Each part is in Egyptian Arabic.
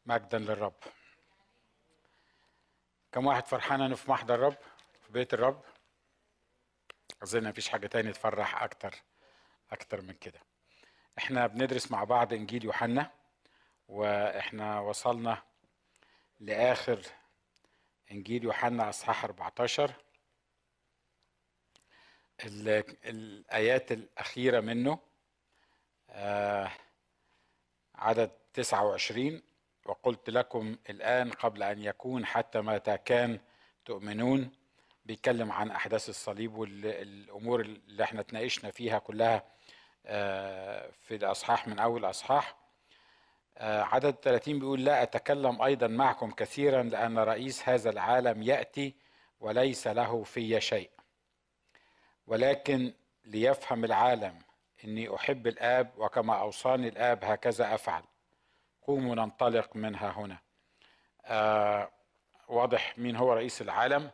مجدا للرب كم واحد فرحان انه في محضر الرب في بيت الرب اظن مفيش حاجه تاني تفرح اكتر اكتر من كده احنا بندرس مع بعض انجيل يوحنا واحنا وصلنا لاخر انجيل يوحنا اصحاح 14 ال- الايات الاخيره منه آه عدد 29 وقلت لكم الآن قبل أن يكون حتى متى كان تؤمنون بيتكلم عن أحداث الصليب والأمور اللي احنا اتناقشنا فيها كلها آه، في الأصحاح من أول أصحاح آه، عدد 30 بيقول لا أتكلم أيضا معكم كثيرا لأن رئيس هذا العالم يأتي وليس له في شيء ولكن ليفهم العالم إني أحب الآب وكما أوصاني الآب هكذا أفعل قوموا ننطلق منها هنا آه واضح مين هو رئيس العالم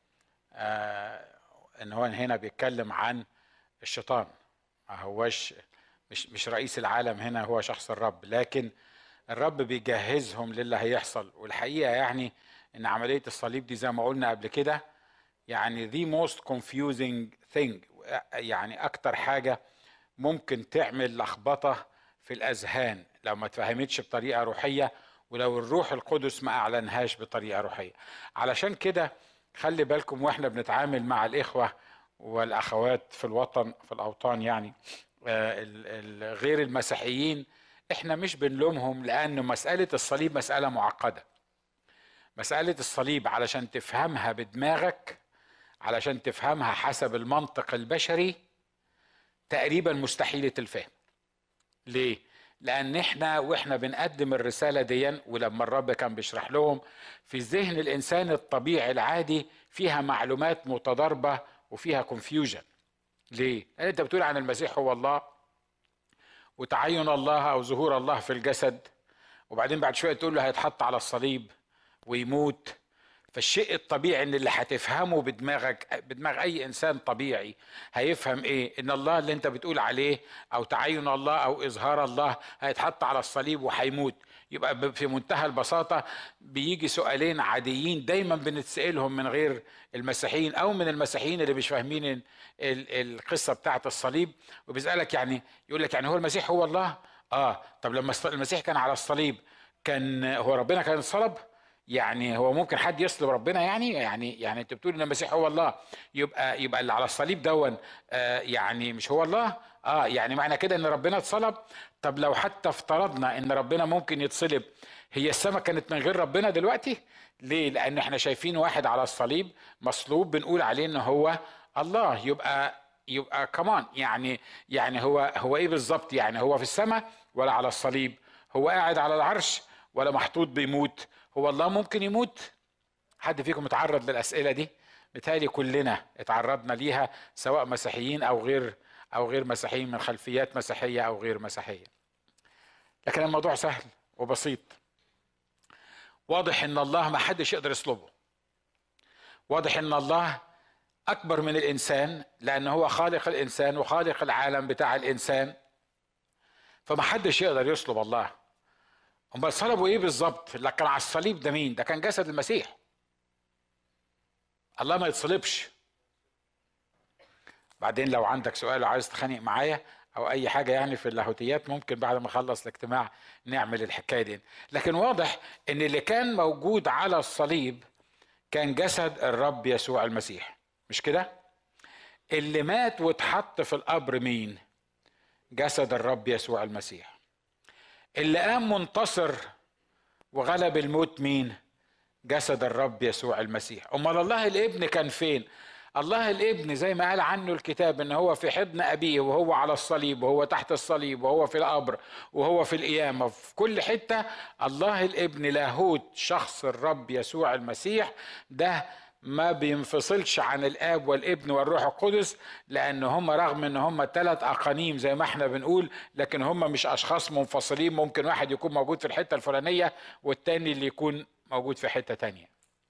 آه ان هو هنا بيتكلم عن الشيطان ما هوش مش مش رئيس العالم هنا هو شخص الرب لكن الرب بيجهزهم للي هيحصل والحقيقه يعني ان عمليه الصليب دي زي ما قلنا قبل كده يعني the most confusing thing يعني اكتر حاجه ممكن تعمل لخبطه في الاذهان لو ما اتفهمتش بطريقه روحيه ولو الروح القدس ما اعلنهاش بطريقه روحيه علشان كده خلي بالكم واحنا بنتعامل مع الاخوه والاخوات في الوطن في الاوطان يعني آه، ال- ال- غير المسيحيين احنا مش بنلومهم لان مساله الصليب مساله معقده مساله الصليب علشان تفهمها بدماغك علشان تفهمها حسب المنطق البشري تقريبا مستحيله الفهم ليه؟ لأن احنا واحنا بنقدم الرسالة دي ولما الرب كان بيشرح لهم في ذهن الإنسان الطبيعي العادي فيها معلومات متضاربة وفيها كونفيوجن. ليه؟ لأن أنت بتقول عن المسيح هو الله وتعين الله أو ظهور الله في الجسد وبعدين بعد شوية تقول له هيتحط على الصليب ويموت فالشيء الطبيعي ان اللي هتفهمه بدماغك بدماغ اي انسان طبيعي هيفهم ايه ان الله اللي انت بتقول عليه او تعين الله او اظهار الله هيتحط على الصليب وهيموت يبقى ب- في منتهى البساطه بيجي سؤالين عاديين دايما بنتسالهم من غير المسيحيين او من المسيحيين اللي مش فاهمين ال- ال- القصه بتاعه الصليب وبيسالك يعني يقول لك يعني هو المسيح هو الله اه طب لما الص- المسيح كان على الصليب كان هو ربنا كان صلب يعني هو ممكن حد يصلب ربنا يعني يعني يعني انت بتقول ان المسيح هو الله يبقى يبقى اللي على الصليب دون آه يعني مش هو الله اه يعني معنى كده ان ربنا اتصلب طب لو حتى افترضنا ان ربنا ممكن يتصلب هي السماء كانت من غير ربنا دلوقتي ليه لان احنا شايفين واحد على الصليب مصلوب بنقول عليه ان هو الله يبقى يبقى كمان يعني يعني هو هو ايه بالظبط يعني هو في السماء ولا على الصليب هو قاعد على العرش ولا محطوط بيموت هو الله ممكن يموت حد فيكم اتعرض للأسئلة دي بالتالي كلنا اتعرضنا ليها سواء مسيحيين أو غير أو غير مسيحيين من خلفيات مسيحية أو غير مسيحية لكن الموضوع سهل وبسيط واضح ان الله ما حدش يقدر يصلبه واضح ان الله اكبر من الانسان لان هو خالق الانسان وخالق العالم بتاع الانسان فما حدش يقدر يصلب الله امال صلبوا ايه بالظبط اللي كان على الصليب ده مين ده كان جسد المسيح الله ما يتصلبش بعدين لو عندك سؤال وعايز تخانق معايا او اي حاجه يعني في اللاهوتيات ممكن بعد ما اخلص الاجتماع نعمل الحكايه دي لكن واضح ان اللي كان موجود على الصليب كان جسد الرب يسوع المسيح مش كده اللي مات واتحط في القبر مين جسد الرب يسوع المسيح اللي قام منتصر وغلب الموت مين جسد الرب يسوع المسيح امال الله الابن كان فين الله الابن زي ما قال عنه الكتاب ان هو في حضن ابيه وهو على الصليب وهو تحت الصليب وهو في القبر وهو في القيامه في كل حته الله الابن لاهوت شخص الرب يسوع المسيح ده ما بينفصلش عن الاب والابن والروح القدس لان هم رغم ان هم ثلاث اقانيم زي ما احنا بنقول لكن هم مش اشخاص منفصلين ممكن واحد يكون موجود في الحته الفلانيه والتاني اللي يكون موجود في حته تانيه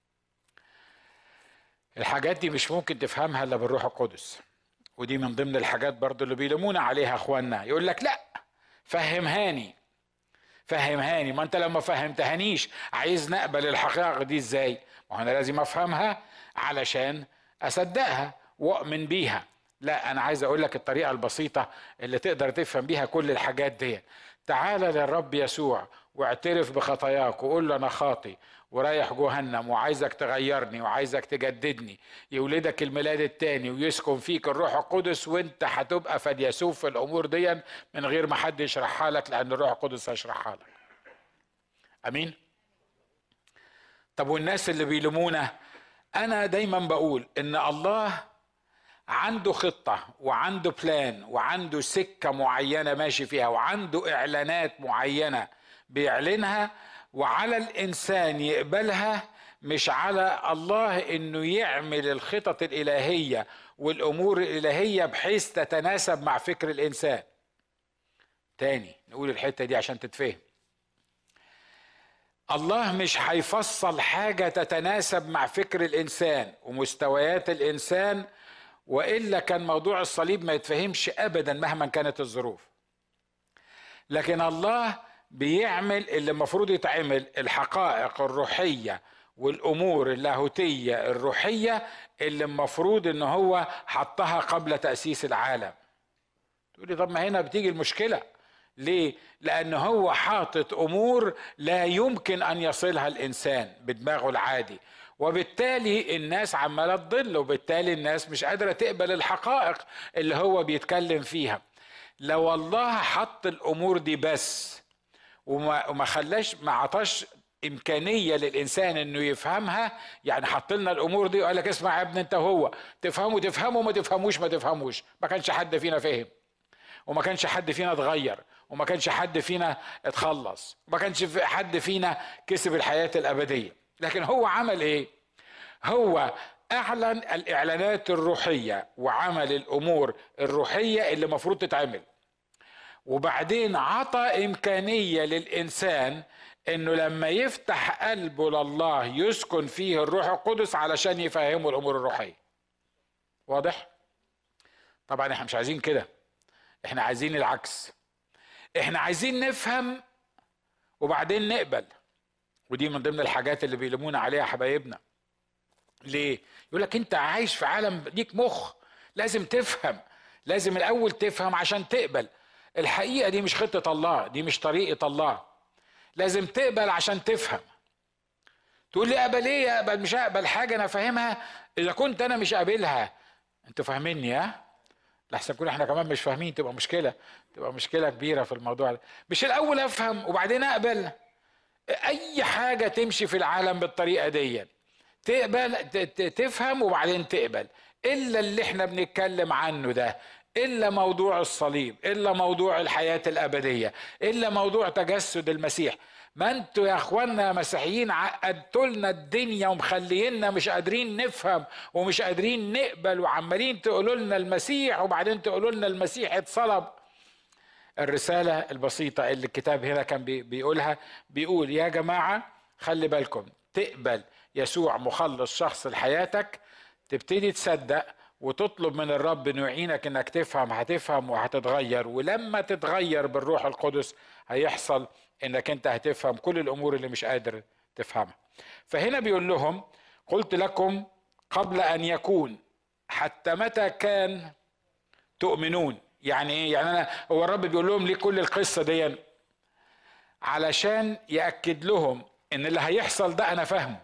الحاجات دي مش ممكن تفهمها الا بالروح القدس ودي من ضمن الحاجات برضو اللي بيلومونا عليها اخواننا يقول لك لا فهمهاني فهمهاني ما انت لما فهمتهانيش عايز نقبل الحقائق دي ازاي ما انا لازم افهمها علشان اصدقها واؤمن بيها لا انا عايز اقول لك الطريقه البسيطه اللي تقدر تفهم بيها كل الحاجات دي تعال للرب يسوع واعترف بخطاياك وقول له انا خاطي ورايح جهنم وعايزك تغيرني وعايزك تجددني يولدك الميلاد التاني ويسكن فيك الروح القدس وانت هتبقى فديسوف في الامور دي من غير ما حد يشرحها لك لان الروح القدس هيشرحها لك امين طب والناس اللي بيلومونا انا دايما بقول ان الله عنده خطة وعنده بلان وعنده سكة معينة ماشي فيها وعنده إعلانات معينة بيعلنها وعلى الإنسان يقبلها مش على الله إنه يعمل الخطط الإلهية والأمور الإلهية بحيث تتناسب مع فكر الإنسان تاني نقول الحتة دي عشان تتفهم الله مش هيفصل حاجة تتناسب مع فكر الإنسان ومستويات الإنسان والا كان موضوع الصليب ما يتفهمش ابدا مهما كانت الظروف لكن الله بيعمل اللي المفروض يتعمل الحقائق الروحيه والامور اللاهوتيه الروحيه اللي المفروض ان هو حطها قبل تاسيس العالم تقولي طب ما هنا بتيجي المشكله ليه لان هو حاطط امور لا يمكن ان يصلها الانسان بدماغه العادي وبالتالي الناس عماله تضل وبالتالي الناس مش قادره تقبل الحقائق اللي هو بيتكلم فيها لو الله حط الامور دي بس وما وما خلاش ما عطاش امكانيه للانسان انه يفهمها يعني حط لنا الامور دي وقال لك اسمع يا ابني انت وهو تفهموا تفهموا ما تفهموش ما تفهموش ما كانش حد فينا فهم وما كانش حد فينا اتغير وما كانش حد فينا اتخلص وما كانش حد فينا كسب الحياه الابديه لكن هو عمل ايه هو اعلن الاعلانات الروحيه وعمل الامور الروحيه اللي المفروض تتعمل وبعدين عطى امكانيه للانسان انه لما يفتح قلبه لله يسكن فيه الروح القدس علشان يفهمه الامور الروحيه واضح طبعا احنا مش عايزين كده احنا عايزين العكس احنا عايزين نفهم وبعدين نقبل ودي من ضمن الحاجات اللي بيلمونا عليها حبايبنا ليه يقول لك انت عايش في عالم ليك مخ لازم تفهم لازم الاول تفهم عشان تقبل الحقيقه دي مش خطه الله دي مش طريقه الله لازم تقبل عشان تفهم تقول لي اقبل ايه اقبل مش اقبل حاجه انا فاهمها اذا كنت انا مش قابلها انتوا فاهميني ها لحسن كل احنا كمان مش فاهمين تبقى مشكله تبقى مشكله كبيره في الموضوع ده مش الاول افهم وبعدين اقبل اي حاجه تمشي في العالم بالطريقه دي تقبل تفهم وبعدين تقبل الا اللي احنا بنتكلم عنه ده الا موضوع الصليب الا موضوع الحياه الابديه الا موضوع تجسد المسيح ما انتوا يا اخوانا مسيحيين عقدتوا لنا الدنيا ومخلينا مش قادرين نفهم ومش قادرين نقبل وعمالين تقولوا لنا المسيح وبعدين تقولوا لنا المسيح اتصلب الرسالة البسيطة اللي الكتاب هنا كان بيقولها بيقول يا جماعة خلي بالكم تقبل يسوع مخلص شخص لحياتك تبتدي تصدق وتطلب من الرب انه يعينك انك تفهم هتفهم وهتتغير ولما تتغير بالروح القدس هيحصل انك انت هتفهم كل الامور اللي مش قادر تفهمها فهنا بيقول لهم قلت لكم قبل ان يكون حتى متى كان تؤمنون يعني ايه يعني انا هو الرب بيقول لهم ليه كل القصه دي علشان ياكد لهم ان اللي هيحصل ده انا فاهمه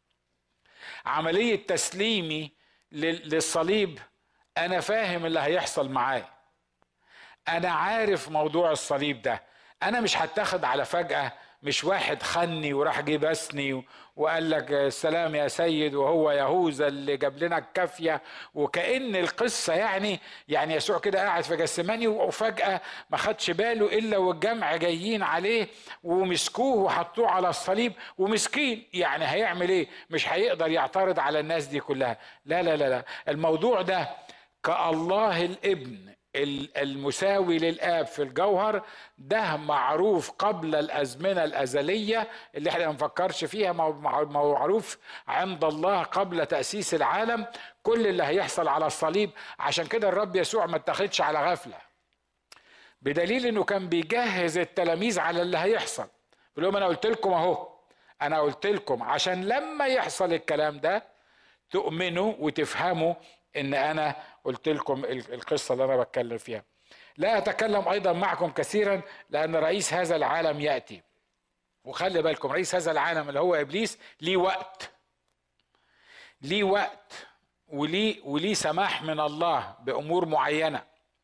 عمليه تسليمي للصليب انا فاهم اللي هيحصل معاه انا عارف موضوع الصليب ده انا مش هتاخد على فجاه مش واحد خني وراح جه بسني وقال لك سلام يا سيد وهو يهوذا اللي جاب لنا الكافيه وكأن القصه يعني يعني يسوع كده قاعد في جسماني وفجاه ما خدش باله الا والجمع جايين عليه ومسكوه وحطوه على الصليب ومسكين يعني هيعمل ايه؟ مش هيقدر يعترض على الناس دي كلها لا لا لا لا الموضوع ده كالله الابن المساوي للآب في الجوهر ده معروف قبل الأزمنة الأزلية اللي احنا ما نفكرش فيها معروف عند الله قبل تأسيس العالم كل اللي هيحصل على الصليب عشان كده الرب يسوع ما اتخذش على غفلة بدليل انه كان بيجهز التلاميذ على اللي هيحصل بيقول لهم انا قلت لكم اهو انا قلت لكم عشان لما يحصل الكلام ده تؤمنوا وتفهموا ان انا قلت لكم القصه اللي انا بتكلم فيها لا اتكلم ايضا معكم كثيرا لان رئيس هذا العالم ياتي وخلي بالكم رئيس هذا العالم اللي هو ابليس ليه وقت ليه وقت وليه وليه سماح من الله بامور معينه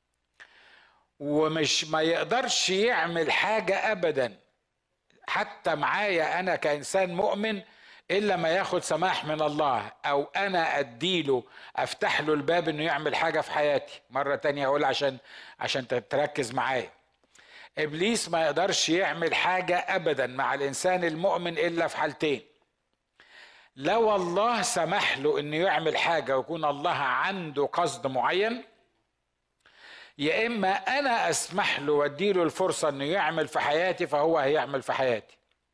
ومش ما يقدرش يعمل حاجه ابدا حتى معايا انا كانسان مؤمن الا ما ياخد سماح من الله او انا اديله افتح له الباب انه يعمل حاجه في حياتي مره تانية اقول عشان عشان تركز معايا ابليس ما يقدرش يعمل حاجه ابدا مع الانسان المؤمن الا في حالتين لو الله سمح له انه يعمل حاجه ويكون الله عنده قصد معين يا اما انا اسمح له واديله الفرصه انه يعمل في حياتي فهو هيعمل في حياتي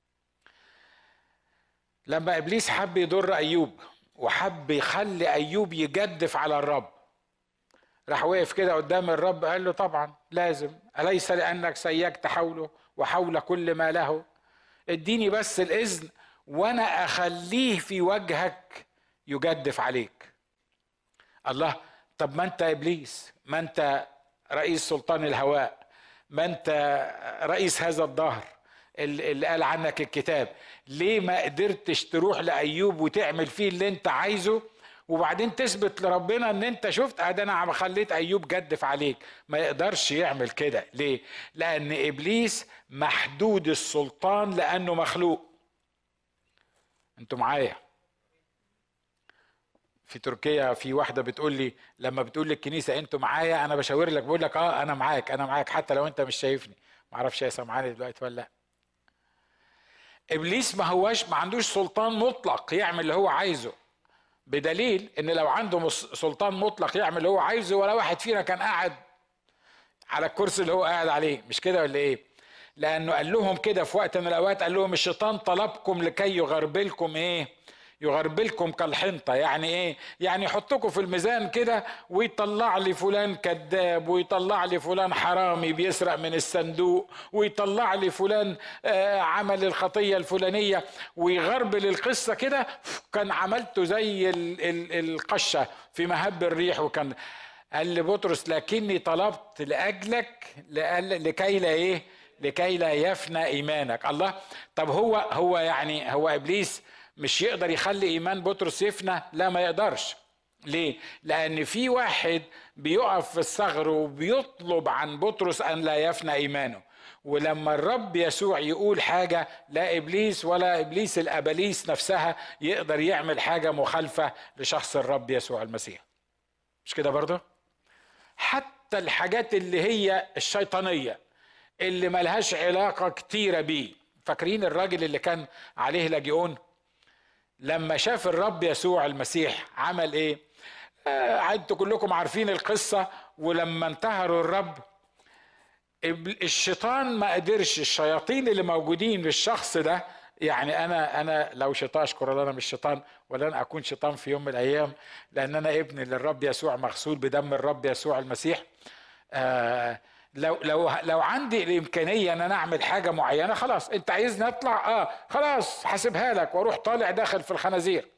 لما ابليس حب يضر ايوب وحب يخلي ايوب يجدف على الرب راح وقف كده قدام الرب قال له طبعا لازم اليس لانك سيجت حوله وحول كل ما له اديني بس الاذن وانا اخليه في وجهك يجدف عليك الله طب ما انت ابليس ما انت رئيس سلطان الهواء ما انت رئيس هذا الدهر اللي قال عنك الكتاب ليه ما قدرتش تروح لايوب وتعمل فيه اللي انت عايزه وبعدين تثبت لربنا ان انت شفت ادي انا خليت ايوب جدف عليك ما يقدرش يعمل كده ليه لان ابليس محدود السلطان لانه مخلوق انتوا معايا في تركيا في واحده بتقول لي لما بتقول للكنيسه انتوا معايا انا بشاور لك بقول لك اه انا معاك انا معاك حتى لو انت مش شايفني ما اعرفش هي سامعاني دلوقتي ولا لا ابليس ما هواش ما عندوش سلطان مطلق يعمل اللي هو عايزه بدليل ان لو عنده سلطان مطلق يعمل اللي هو عايزه ولا واحد فينا كان قاعد على الكرسي اللي هو قاعد عليه مش كده ولا ايه لانه قال لهم كده في وقت من الاوقات قال لهم الشيطان طلبكم لكي يغربلكم ايه يغربلكم كالحنطه يعني ايه يعني يحطكم في الميزان كده ويطلع لي فلان كذاب ويطلع لي فلان حرامي بيسرق من الصندوق ويطلع لي فلان آه عمل الخطيه الفلانيه ويغربل القصه كده كان عملته زي القشه في مهب الريح وكان قال لبطرس لكني طلبت لاجلك لكي لا ايه لكي لا يفنى ايمانك الله طب هو هو يعني هو ابليس مش يقدر يخلي ايمان بطرس يفنى لا ما يقدرش ليه لان في واحد بيقف في الثغر وبيطلب عن بطرس ان لا يفنى ايمانه ولما الرب يسوع يقول حاجة لا إبليس ولا إبليس الأباليس نفسها يقدر يعمل حاجة مخالفة لشخص الرب يسوع المسيح مش كده برضه؟ حتى الحاجات اللي هي الشيطانية اللي ملهاش علاقة كتيرة بيه فاكرين الراجل اللي كان عليه لاجئون لما شاف الرب يسوع المسيح عمل ايه آه انتوا كلكم عارفين القصة ولما انتهروا الرب الشيطان ما قدرش الشياطين اللي موجودين للشخص ده يعني انا انا لو شيطان اشكر الله انا مش شيطان ولن اكون شيطان في يوم من الايام لان انا ابن للرب يسوع مغسول بدم الرب يسوع المسيح آه لو لو لو عندي الامكانيه ان انا اعمل حاجه معينه خلاص انت عايزني اطلع اه خلاص حاسبها لك واروح طالع داخل في الخنازير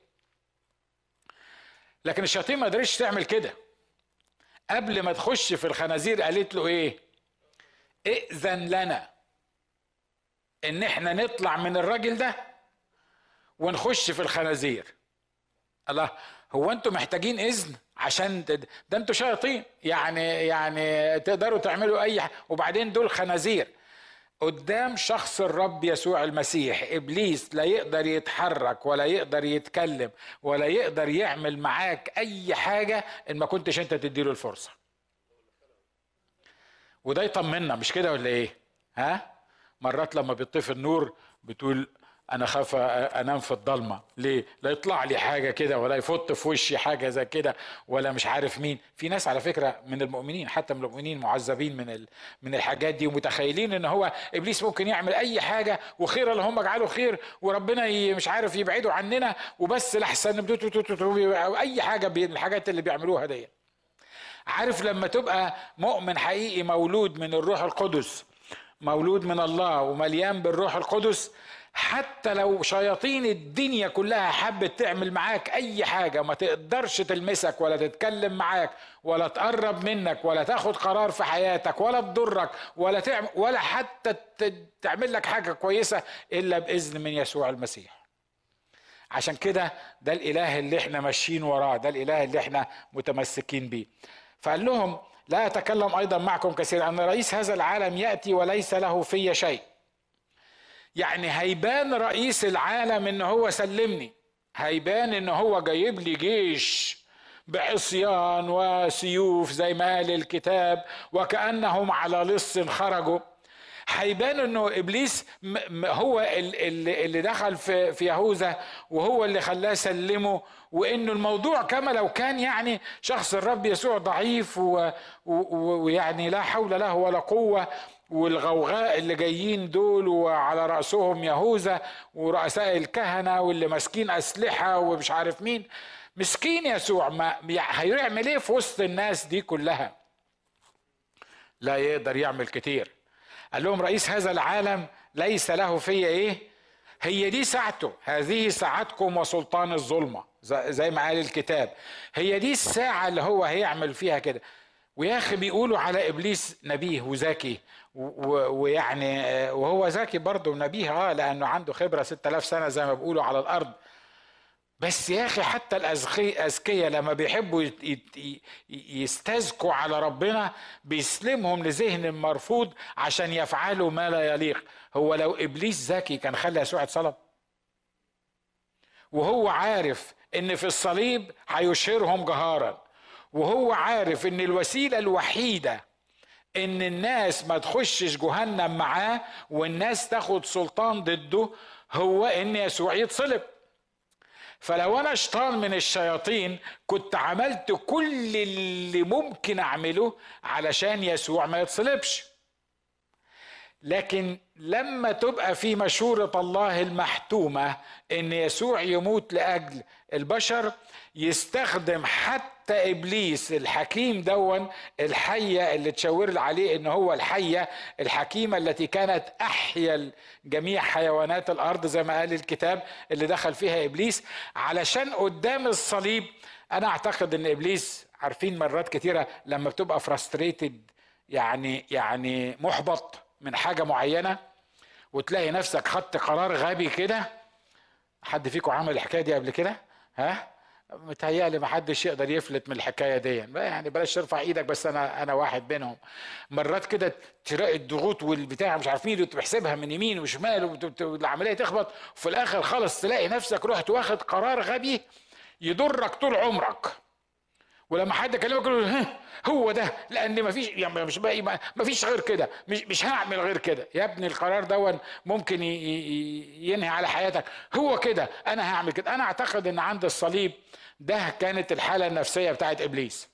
لكن الشياطين ما قدرتش تعمل كده قبل ما تخش في الخنازير قالت له ايه ائذن لنا ان احنا نطلع من الراجل ده ونخش في الخنازير الله هو انتوا محتاجين اذن عشان ده انتوا شياطين يعني يعني تقدروا تعملوا اي حاجه وبعدين دول خنازير قدام شخص الرب يسوع المسيح ابليس لا يقدر يتحرك ولا يقدر يتكلم ولا يقدر يعمل معاك اي حاجه ان ما كنتش انت تديله الفرصه وده يطمنا مش كده ولا ايه ها مرات لما بيطفي النور بتقول انا خاف انام في الضلمه ليه لا يطلع لي حاجه كده ولا يفط في وشي حاجه زي كده ولا مش عارف مين في ناس على فكره من المؤمنين حتى من المؤمنين معذبين من من الحاجات دي ومتخيلين ان هو ابليس ممكن يعمل اي حاجه وخير اللي هم اجعله خير وربنا مش عارف يبعده عننا وبس لحسن اي حاجه من الحاجات اللي بيعملوها دي عارف لما تبقى مؤمن حقيقي مولود من الروح القدس مولود من الله ومليان بالروح القدس حتى لو شياطين الدنيا كلها حبت تعمل معاك اي حاجة ما تقدرش تلمسك ولا تتكلم معاك ولا تقرب منك ولا تاخد قرار في حياتك ولا تضرك ولا تعمل ولا حتى تعمل لك حاجة كويسة الا باذن من يسوع المسيح عشان كده ده الاله اللي احنا ماشيين وراه ده الاله اللي احنا متمسكين بيه فقال لهم لا اتكلم ايضا معكم كثيرا ان رئيس هذا العالم ياتي وليس له في شيء يعني هيبان رئيس العالم ان هو سلمني هيبان ان هو جايب لي جيش بعصيان وسيوف زي ما قال الكتاب وكانهم على لص خرجوا هيبان انه ابليس هو اللي دخل في في يهوذا وهو اللي خلاه سلمه وانه الموضوع كما لو كان يعني شخص الرب يسوع ضعيف ويعني لا حول له ولا قوه والغوغاء اللي جايين دول وعلى رأسهم يهوذا ورؤساء الكهنة واللي ماسكين أسلحة ومش عارف مين مسكين يسوع ما هيعمل ايه في وسط الناس دي كلها لا يقدر يعمل كتير قال لهم رئيس هذا العالم ليس له في ايه هي دي ساعته هذه ساعتكم وسلطان الظلمة زي ما قال الكتاب هي دي الساعة اللي هو هيعمل فيها كده ويا اخي بيقولوا على ابليس نبيه وذكي ويعني وهو ذكي برضه نبيه اه لانه عنده خبره 6000 سنه زي ما بيقولوا على الارض بس يا اخي حتى الاذكياء لما بيحبوا يستزكوا على ربنا بيسلمهم لذهن مرفوض عشان يفعلوا ما لا يليق هو لو ابليس ذكي كان خلى يسوع يتصلب وهو عارف ان في الصليب هيشهرهم جهارا وهو عارف ان الوسيله الوحيده ان الناس ما تخشش جهنم معاه والناس تاخد سلطان ضده هو ان يسوع يتصلب فلو انا شيطان من الشياطين كنت عملت كل اللي ممكن اعمله علشان يسوع ما يتصلبش لكن لما تبقى في مشورة الله المحتومة ان يسوع يموت لاجل البشر يستخدم حتى ابليس الحكيم دون الحيه اللي تشاور عليه ان هو الحيه الحكيمه التي كانت احيا جميع حيوانات الارض زي ما قال الكتاب اللي دخل فيها ابليس علشان قدام الصليب انا اعتقد ان ابليس عارفين مرات كتيره لما بتبقى فرستريتد يعني يعني محبط من حاجه معينه وتلاقي نفسك خدت قرار غبي كده حد فيكم عمل الحكايه دي قبل كده ها متهيألي ما حدش يقدر يفلت من الحكايه دي يعني بلاش ترفع ايدك بس انا انا واحد منهم مرات كده تلاقي الضغوط والبتاع مش عارفين وتحسبها من يمين وشمال والعمليه تخبط وفي الاخر خالص تلاقي نفسك رحت واخد قرار غبي يضرك طول عمرك ولما حد يكلمك يقول هو ده لان ما فيش يعني مش باقي ما فيش غير كده مش مش هعمل غير كده يا ابني القرار ده ممكن ينهي على حياتك هو كده انا هعمل كده انا اعتقد ان عند الصليب ده كانت الحاله النفسيه بتاعت ابليس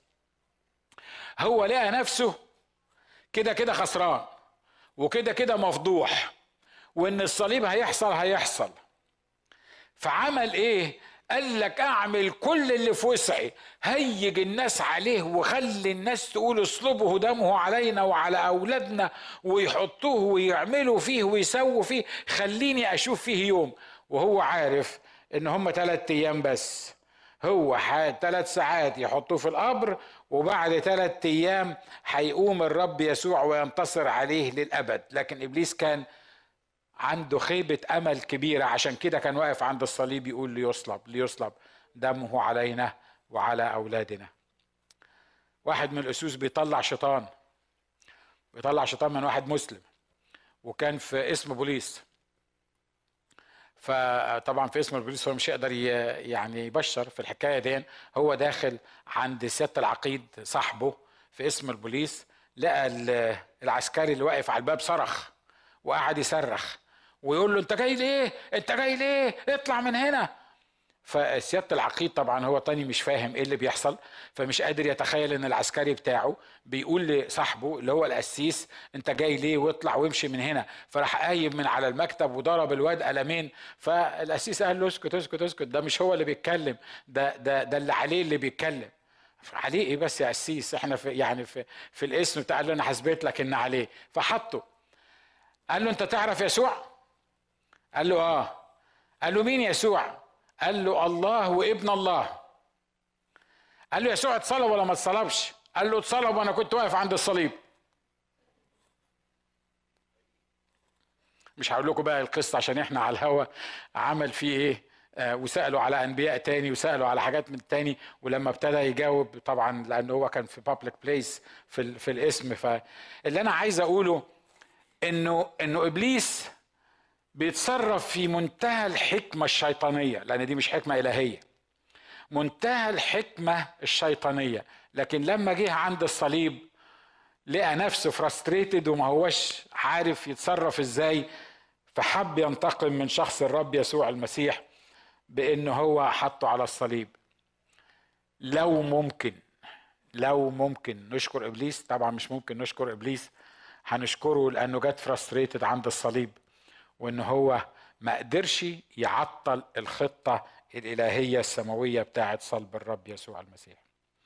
هو لقى نفسه كده كده خسران وكده كده مفضوح وان الصليب هيحصل هيحصل فعمل ايه قال لك اعمل كل اللي في وسعي هيج الناس عليه وخلي الناس تقول اصلبه دمه علينا وعلى اولادنا ويحطوه ويعملوا فيه ويسووا فيه خليني اشوف فيه يوم وهو عارف ان هم ثلاث ايام بس هو ثلاث ساعات يحطوه في القبر وبعد ثلاث ايام هيقوم الرب يسوع وينتصر عليه للابد لكن ابليس كان عنده خيبة أمل كبيرة عشان كده كان واقف عند الصليب يقول ليصلب ليصلب دمه علينا وعلى أولادنا واحد من الأسوس بيطلع شيطان بيطلع شيطان من واحد مسلم وكان في اسم بوليس فطبعا في اسم البوليس هو مش يقدر يعني يبشر في الحكايه دي هو داخل عند سياده العقيد صاحبه في اسم البوليس لقى العسكري اللي واقف على الباب صرخ وقعد يصرخ ويقول له انت جاي ليه انت جاي ليه اطلع من هنا فسياده العقيد طبعا هو تاني مش فاهم ايه اللي بيحصل فمش قادر يتخيل ان العسكري بتاعه بيقول لصاحبه اللي هو القسيس انت جاي ليه واطلع وامشي من هنا فراح قايم من على المكتب وضرب الواد قلمين فالقسيس قال له اسكت اسكت اسكت ده مش هو اللي بيتكلم ده ده ده اللي عليه اللي بيتكلم عليه ايه بس يا قسيس احنا في يعني في في الاسم بتاع له انا حسبت لك ان عليه فحطه قال له انت تعرف يسوع قال له اه قال له مين يسوع قال له الله وابن الله قال له يسوع اتصلب ولا ما اتصلبش قال له اتصلب وانا كنت واقف عند الصليب مش هقول لكم بقى القصه عشان احنا على الهوا عمل فيه ايه آه وسالوا على انبياء تاني وسالوا على حاجات من تاني ولما ابتدى يجاوب طبعا لانه هو كان في بابليك بليس في في الاسم فاللي انا عايز اقوله انه انه ابليس بيتصرف في منتهى الحكمه الشيطانيه لان دي مش حكمه الهيه منتهى الحكمه الشيطانيه لكن لما جه عند الصليب لقى نفسه فرستريتد وما هوش عارف يتصرف ازاي فحب ينتقم من شخص الرب يسوع المسيح بانه هو حطه على الصليب لو ممكن لو ممكن نشكر ابليس طبعا مش ممكن نشكر ابليس هنشكره لانه جت فرستريتد عند الصليب وان هو ما قدرش يعطل الخطه الالهيه السماويه بتاعه صلب الرب يسوع المسيح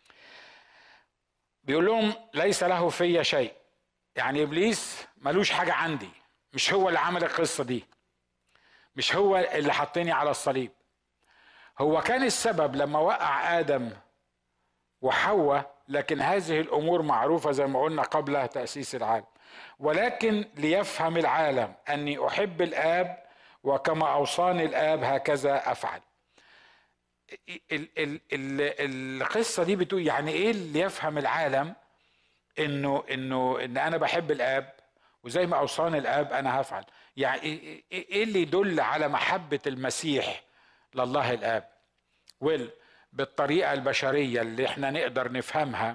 بيقول لهم ليس له في شيء يعني ابليس ملوش حاجه عندي مش هو اللي عمل القصه دي مش هو اللي حطني على الصليب هو كان السبب لما وقع ادم وحواء لكن هذه الامور معروفه زي ما قلنا قبل تاسيس العالم ولكن ليفهم العالم اني احب الاب وكما اوصاني الاب هكذا افعل ال ال ال القصه دي بتقول يعني ايه اللي يفهم العالم انه انه ان انا بحب الاب وزي ما اوصاني الاب انا هفعل يعني ايه اللي يدل على محبه المسيح لله الاب ويل بالطريقه البشريه اللي احنا نقدر نفهمها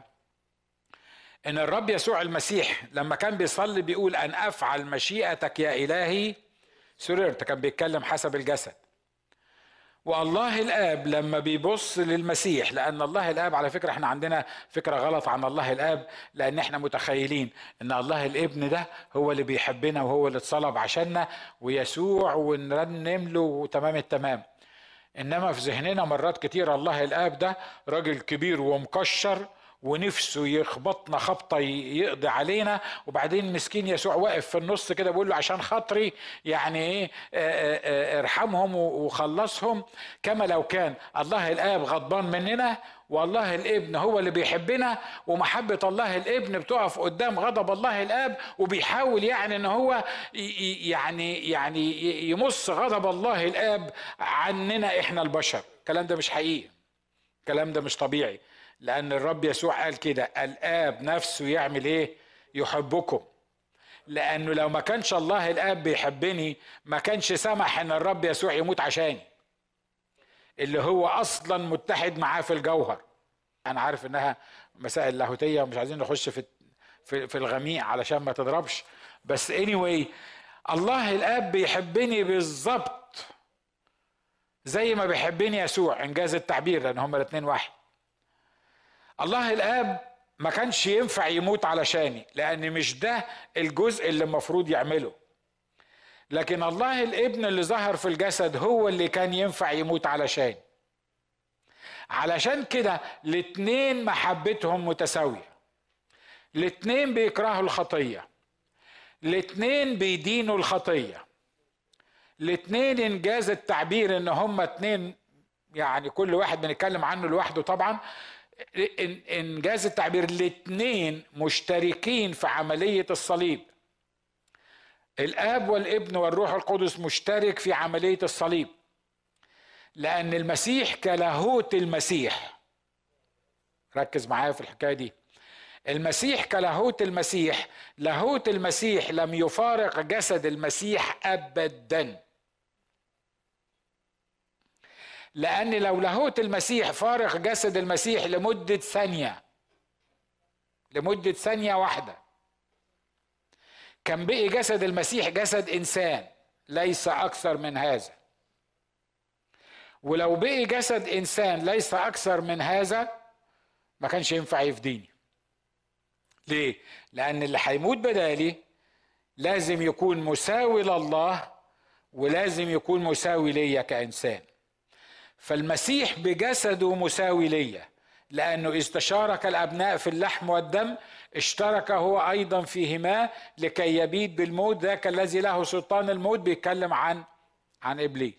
ان الرب يسوع المسيح لما كان بيصلي بيقول ان افعل مشيئتك يا الهي سررت كان بيتكلم حسب الجسد والله الاب لما بيبص للمسيح لان الله الاب على فكره احنا عندنا فكره غلط عن الله الاب لان احنا متخيلين ان الله الابن ده هو اللي بيحبنا وهو اللي اتصلب عشاننا ويسوع ونرنم له تمام التمام انما في ذهننا مرات كتير الله الاب ده راجل كبير ومكشر ونفسه يخبطنا خبطه يقضي علينا وبعدين مسكين يسوع واقف في النص كده بيقول له عشان خاطري يعني ايه ارحمهم وخلصهم كما لو كان الله الاب غضبان مننا والله الابن هو اللي بيحبنا ومحبة الله الابن بتقف قدام غضب الله الاب وبيحاول يعني ان هو يعني يعني يمص غضب الله الاب عننا احنا البشر الكلام ده مش حقيقي الكلام ده مش طبيعي لأن الرب يسوع قال كده الآب نفسه يعمل إيه؟ يحبكم لأنه لو ما كانش الله الآب بيحبني ما كانش سمح إن الرب يسوع يموت عشاني اللي هو أصلا متحد معاه في الجوهر أنا عارف إنها مسائل لاهوتية ومش عايزين نخش في في, في الغميق علشان ما تضربش بس anyway الله الآب بيحبني بالظبط زي ما بيحبني يسوع إنجاز التعبير لأن هما الاتنين واحد الله الاب ما كانش ينفع يموت علشاني لان مش ده الجزء اللي المفروض يعمله لكن الله الابن اللي ظهر في الجسد هو اللي كان ينفع يموت علشان علشان كده الاتنين محبتهم متساوية الاتنين بيكرهوا الخطية الاتنين بيدينوا الخطية الاتنين انجاز التعبير ان هما اتنين يعني كل واحد بنتكلم عنه لوحده طبعا انجاز التعبير الاثنين مشتركين في عمليه الصليب الاب والابن والروح القدس مشترك في عمليه الصليب لان المسيح كلاهوت المسيح ركز معايا في الحكايه دي المسيح كلاهوت المسيح لاهوت المسيح لم يفارق جسد المسيح ابدا لأن لو لاهوت المسيح فارق جسد المسيح لمدة ثانية لمدة ثانية واحدة كان بقي جسد المسيح جسد إنسان ليس أكثر من هذا ولو بقي جسد إنسان ليس أكثر من هذا ما كانش ينفع يفديني ليه؟ لأن اللي هيموت بدالي لازم يكون مساوي لله ولازم يكون مساوي ليا كإنسان فالمسيح بجسده مساوي ليا لأنه إذ تشارك الأبناء في اللحم والدم اشترك هو أيضا فيهما لكي يبيد بالموت ذاك الذي له سلطان الموت بيتكلم عن عن إبليس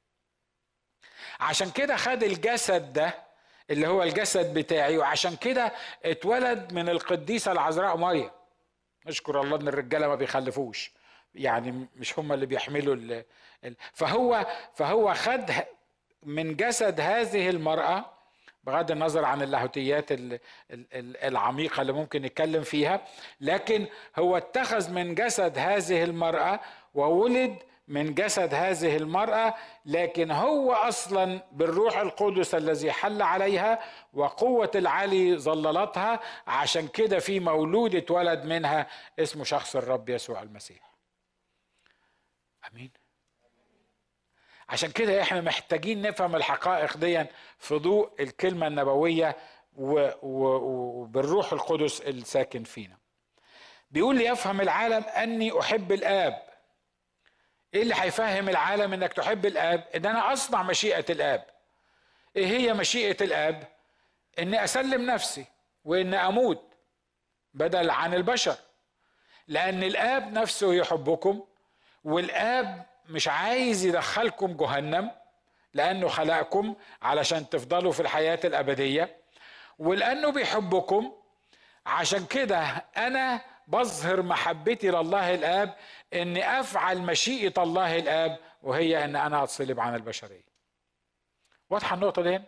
عشان كده خد الجسد ده اللي هو الجسد بتاعي وعشان كده اتولد من القديسة العذراء مريم نشكر الله ان الرجالة ما بيخلفوش يعني مش هم اللي بيحملوا ال... فهو فهو خد من جسد هذه المرأة بغض النظر عن اللاهوتيات العميقة اللي ممكن نتكلم فيها لكن هو اتخذ من جسد هذه المرأة وولد من جسد هذه المرأة لكن هو أصلا بالروح القدس الذي حل عليها وقوة العلي ظللتها عشان كده في مولود اتولد منها اسمه شخص الرب يسوع المسيح أمين عشان كده احنا محتاجين نفهم الحقائق دي في ضوء الكلمة النبوية وبالروح القدس الساكن فينا بيقول لي يفهم العالم أني أحب الآب ايه اللي هيفهم العالم انك تحب الاب ان انا اصنع مشيئه الاب ايه هي مشيئه الاب اني اسلم نفسي وان اموت بدل عن البشر لان الاب نفسه يحبكم والاب مش عايز يدخلكم جهنم لانه خلقكم علشان تفضلوا في الحياه الابديه ولانه بيحبكم عشان كده انا بظهر محبتي لله الاب اني افعل مشيئه الله الاب وهي ان انا اتصلب عن البشريه واضحه النقطه دي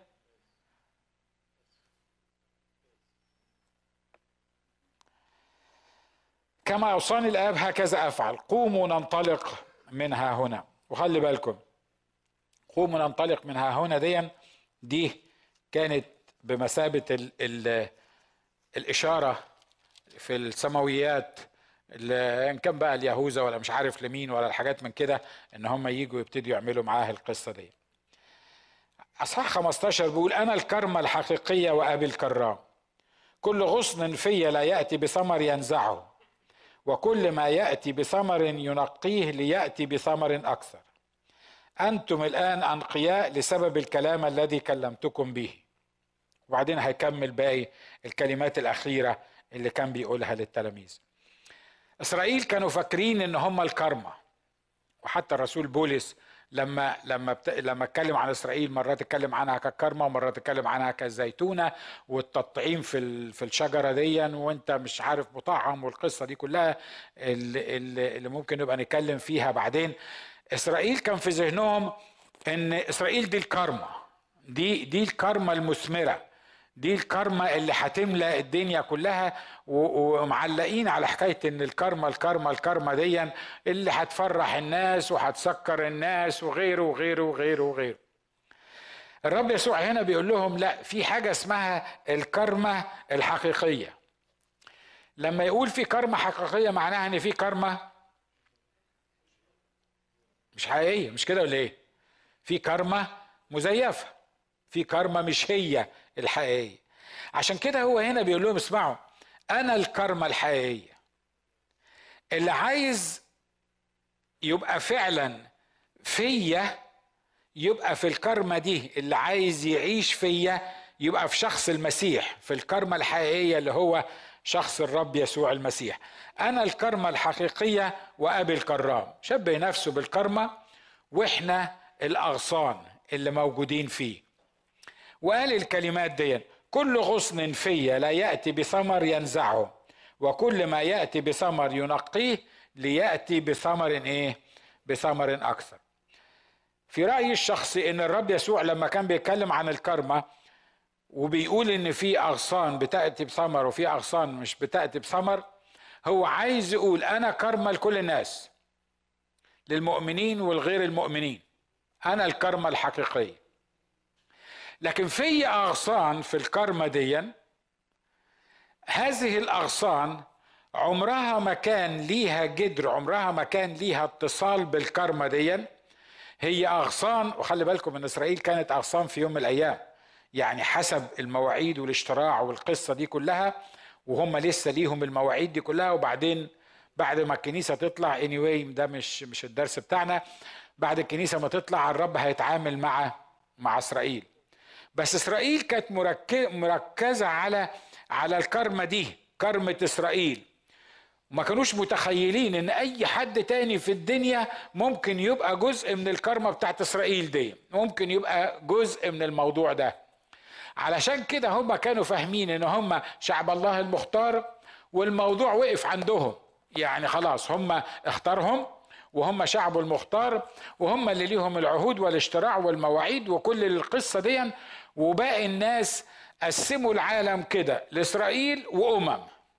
كما اوصاني الاب هكذا افعل قوموا ننطلق منها هنا وخلي بالكم قوموا ننطلق منها هنا دي دي كانت بمثابه ال ال الاشاره في السماويات ان كان بقى اليهوذا ولا مش عارف لمين ولا الحاجات من كده ان هم يجوا يبتدوا يعملوا معاه القصه دي اصحاح 15 بيقول انا الكرمه الحقيقيه وابي الكرام كل غصن في لا ياتي بثمر ينزعه وكل ما ياتي بثمر ينقيه لياتي بثمر اكثر انتم الان انقياء لسبب الكلام الذي كلمتكم به وبعدين هيكمل باقي الكلمات الاخيره اللي كان بيقولها للتلاميذ اسرائيل كانوا فاكرين ان هم الكرمة وحتى الرسول بولس لما لما بت... لما اتكلم عن اسرائيل مرات اتكلم عنها كالكرمه ومرات اتكلم عنها كالزيتونه والتطعيم في ال... في الشجره دي وانت مش عارف مطعم والقصه دي كلها اللي, اللي ممكن نبقى نتكلم فيها بعدين اسرائيل كان في ذهنهم ان اسرائيل دي الكرمه دي دي الكرمه المثمره دي الكارما اللي هتملى الدنيا كلها ومعلقين على حكايه ان الكارما الكارما الكارما دي اللي هتفرح الناس وهتسكر الناس وغيره وغيره وغيره وغيره الرب يسوع هنا بيقول لهم لا في حاجه اسمها الكارما الحقيقيه لما يقول في كارما حقيقيه معناها ان في كارما مش حقيقيه مش كده ولا ايه في كارما مزيفه في كارما مش هي الحقيقيه عشان كده هو هنا بيقول لهم اسمعوا انا الكرمه الحقيقيه اللي عايز يبقى فعلا فيا يبقى في الكرمه دي اللي عايز يعيش فيا يبقى في شخص المسيح في الكرمه الحقيقيه اللي هو شخص الرب يسوع المسيح انا الكرمه الحقيقيه وابي الكرام شبه نفسه بالكرمه واحنا الاغصان اللي موجودين فيه وقال الكلمات دي كل غصن في لا يأتي بثمر ينزعه وكل ما يأتي بثمر ينقيه ليأتي بثمر ايه بثمر أكثر في رأيي الشخصي ان الرب يسوع لما كان بيتكلم عن الكرمة وبيقول ان في اغصان بتأتي بثمر وفي اغصان مش بتأتي بثمر هو عايز يقول انا كرمة لكل الناس للمؤمنين والغير المؤمنين انا الكرمة الحقيقية لكن في اغصان في الكرمه دي هذه الاغصان عمرها ما كان ليها جدر عمرها ما كان ليها اتصال بالكرمه دي هي اغصان وخلي بالكم ان اسرائيل كانت اغصان في يوم من الايام يعني حسب المواعيد والاشتراع والقصه دي كلها وهم لسه ليهم المواعيد دي كلها وبعدين بعد ما الكنيسه تطلع اني anyway ده مش مش الدرس بتاعنا بعد الكنيسه ما تطلع الرب هيتعامل مع مع اسرائيل بس اسرائيل كانت مركزه على على الكرمه دي كرمه اسرائيل ما كانوش متخيلين ان اي حد تاني في الدنيا ممكن يبقى جزء من الكرمة بتاعت اسرائيل دي ممكن يبقى جزء من الموضوع ده علشان كده هم كانوا فاهمين ان هم شعب الله المختار والموضوع وقف عندهم يعني خلاص هم اختارهم وهم شعبه المختار وهم اللي ليهم العهود والاشتراع والمواعيد وكل القصة دي وباقي الناس قسموا العالم كده لإسرائيل وأمم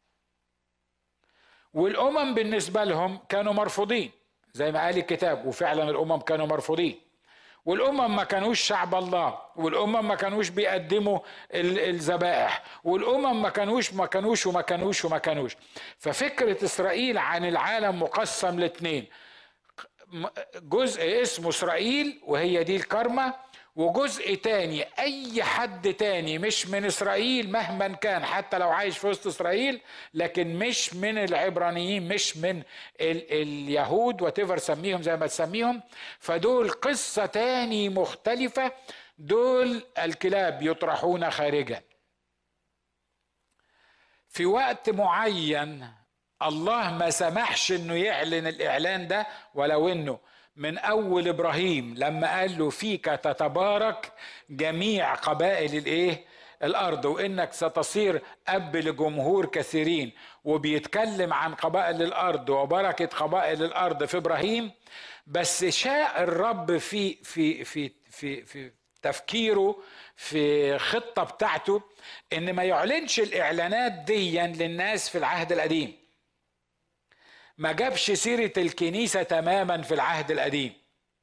والامم بالنسبه لهم كانوا مرفوضين زي ما قال الكتاب وفعلا الامم كانوا مرفوضين والامم ما كانوش شعب الله والامم ما كانوش بيقدموا الذبائح والامم ما كانوش ما كانوش وما كانوش وما كانوش ففكره اسرائيل عن العالم مقسم لاثنين جزء اسمه اسرائيل وهي دي الكرمه وجزء تاني اي حد تاني مش من اسرائيل مهما كان حتى لو عايش في وسط اسرائيل لكن مش من العبرانيين مش من ال اليهود وتفر سميهم زي ما تسميهم فدول قصة تاني مختلفة دول الكلاب يطرحون خارجا في وقت معين الله ما سمحش انه يعلن الاعلان ده ولو انه من اول ابراهيم لما قال له فيك تتبارك جميع قبائل الايه الارض وانك ستصير اب لجمهور كثيرين وبيتكلم عن قبائل الارض وبركه قبائل الارض في ابراهيم بس شاء الرب في في في في في تفكيره في خطه بتاعته ان ما يعلنش الاعلانات دي للناس في العهد القديم ما جابش سيرة الكنيسة تماما في العهد القديم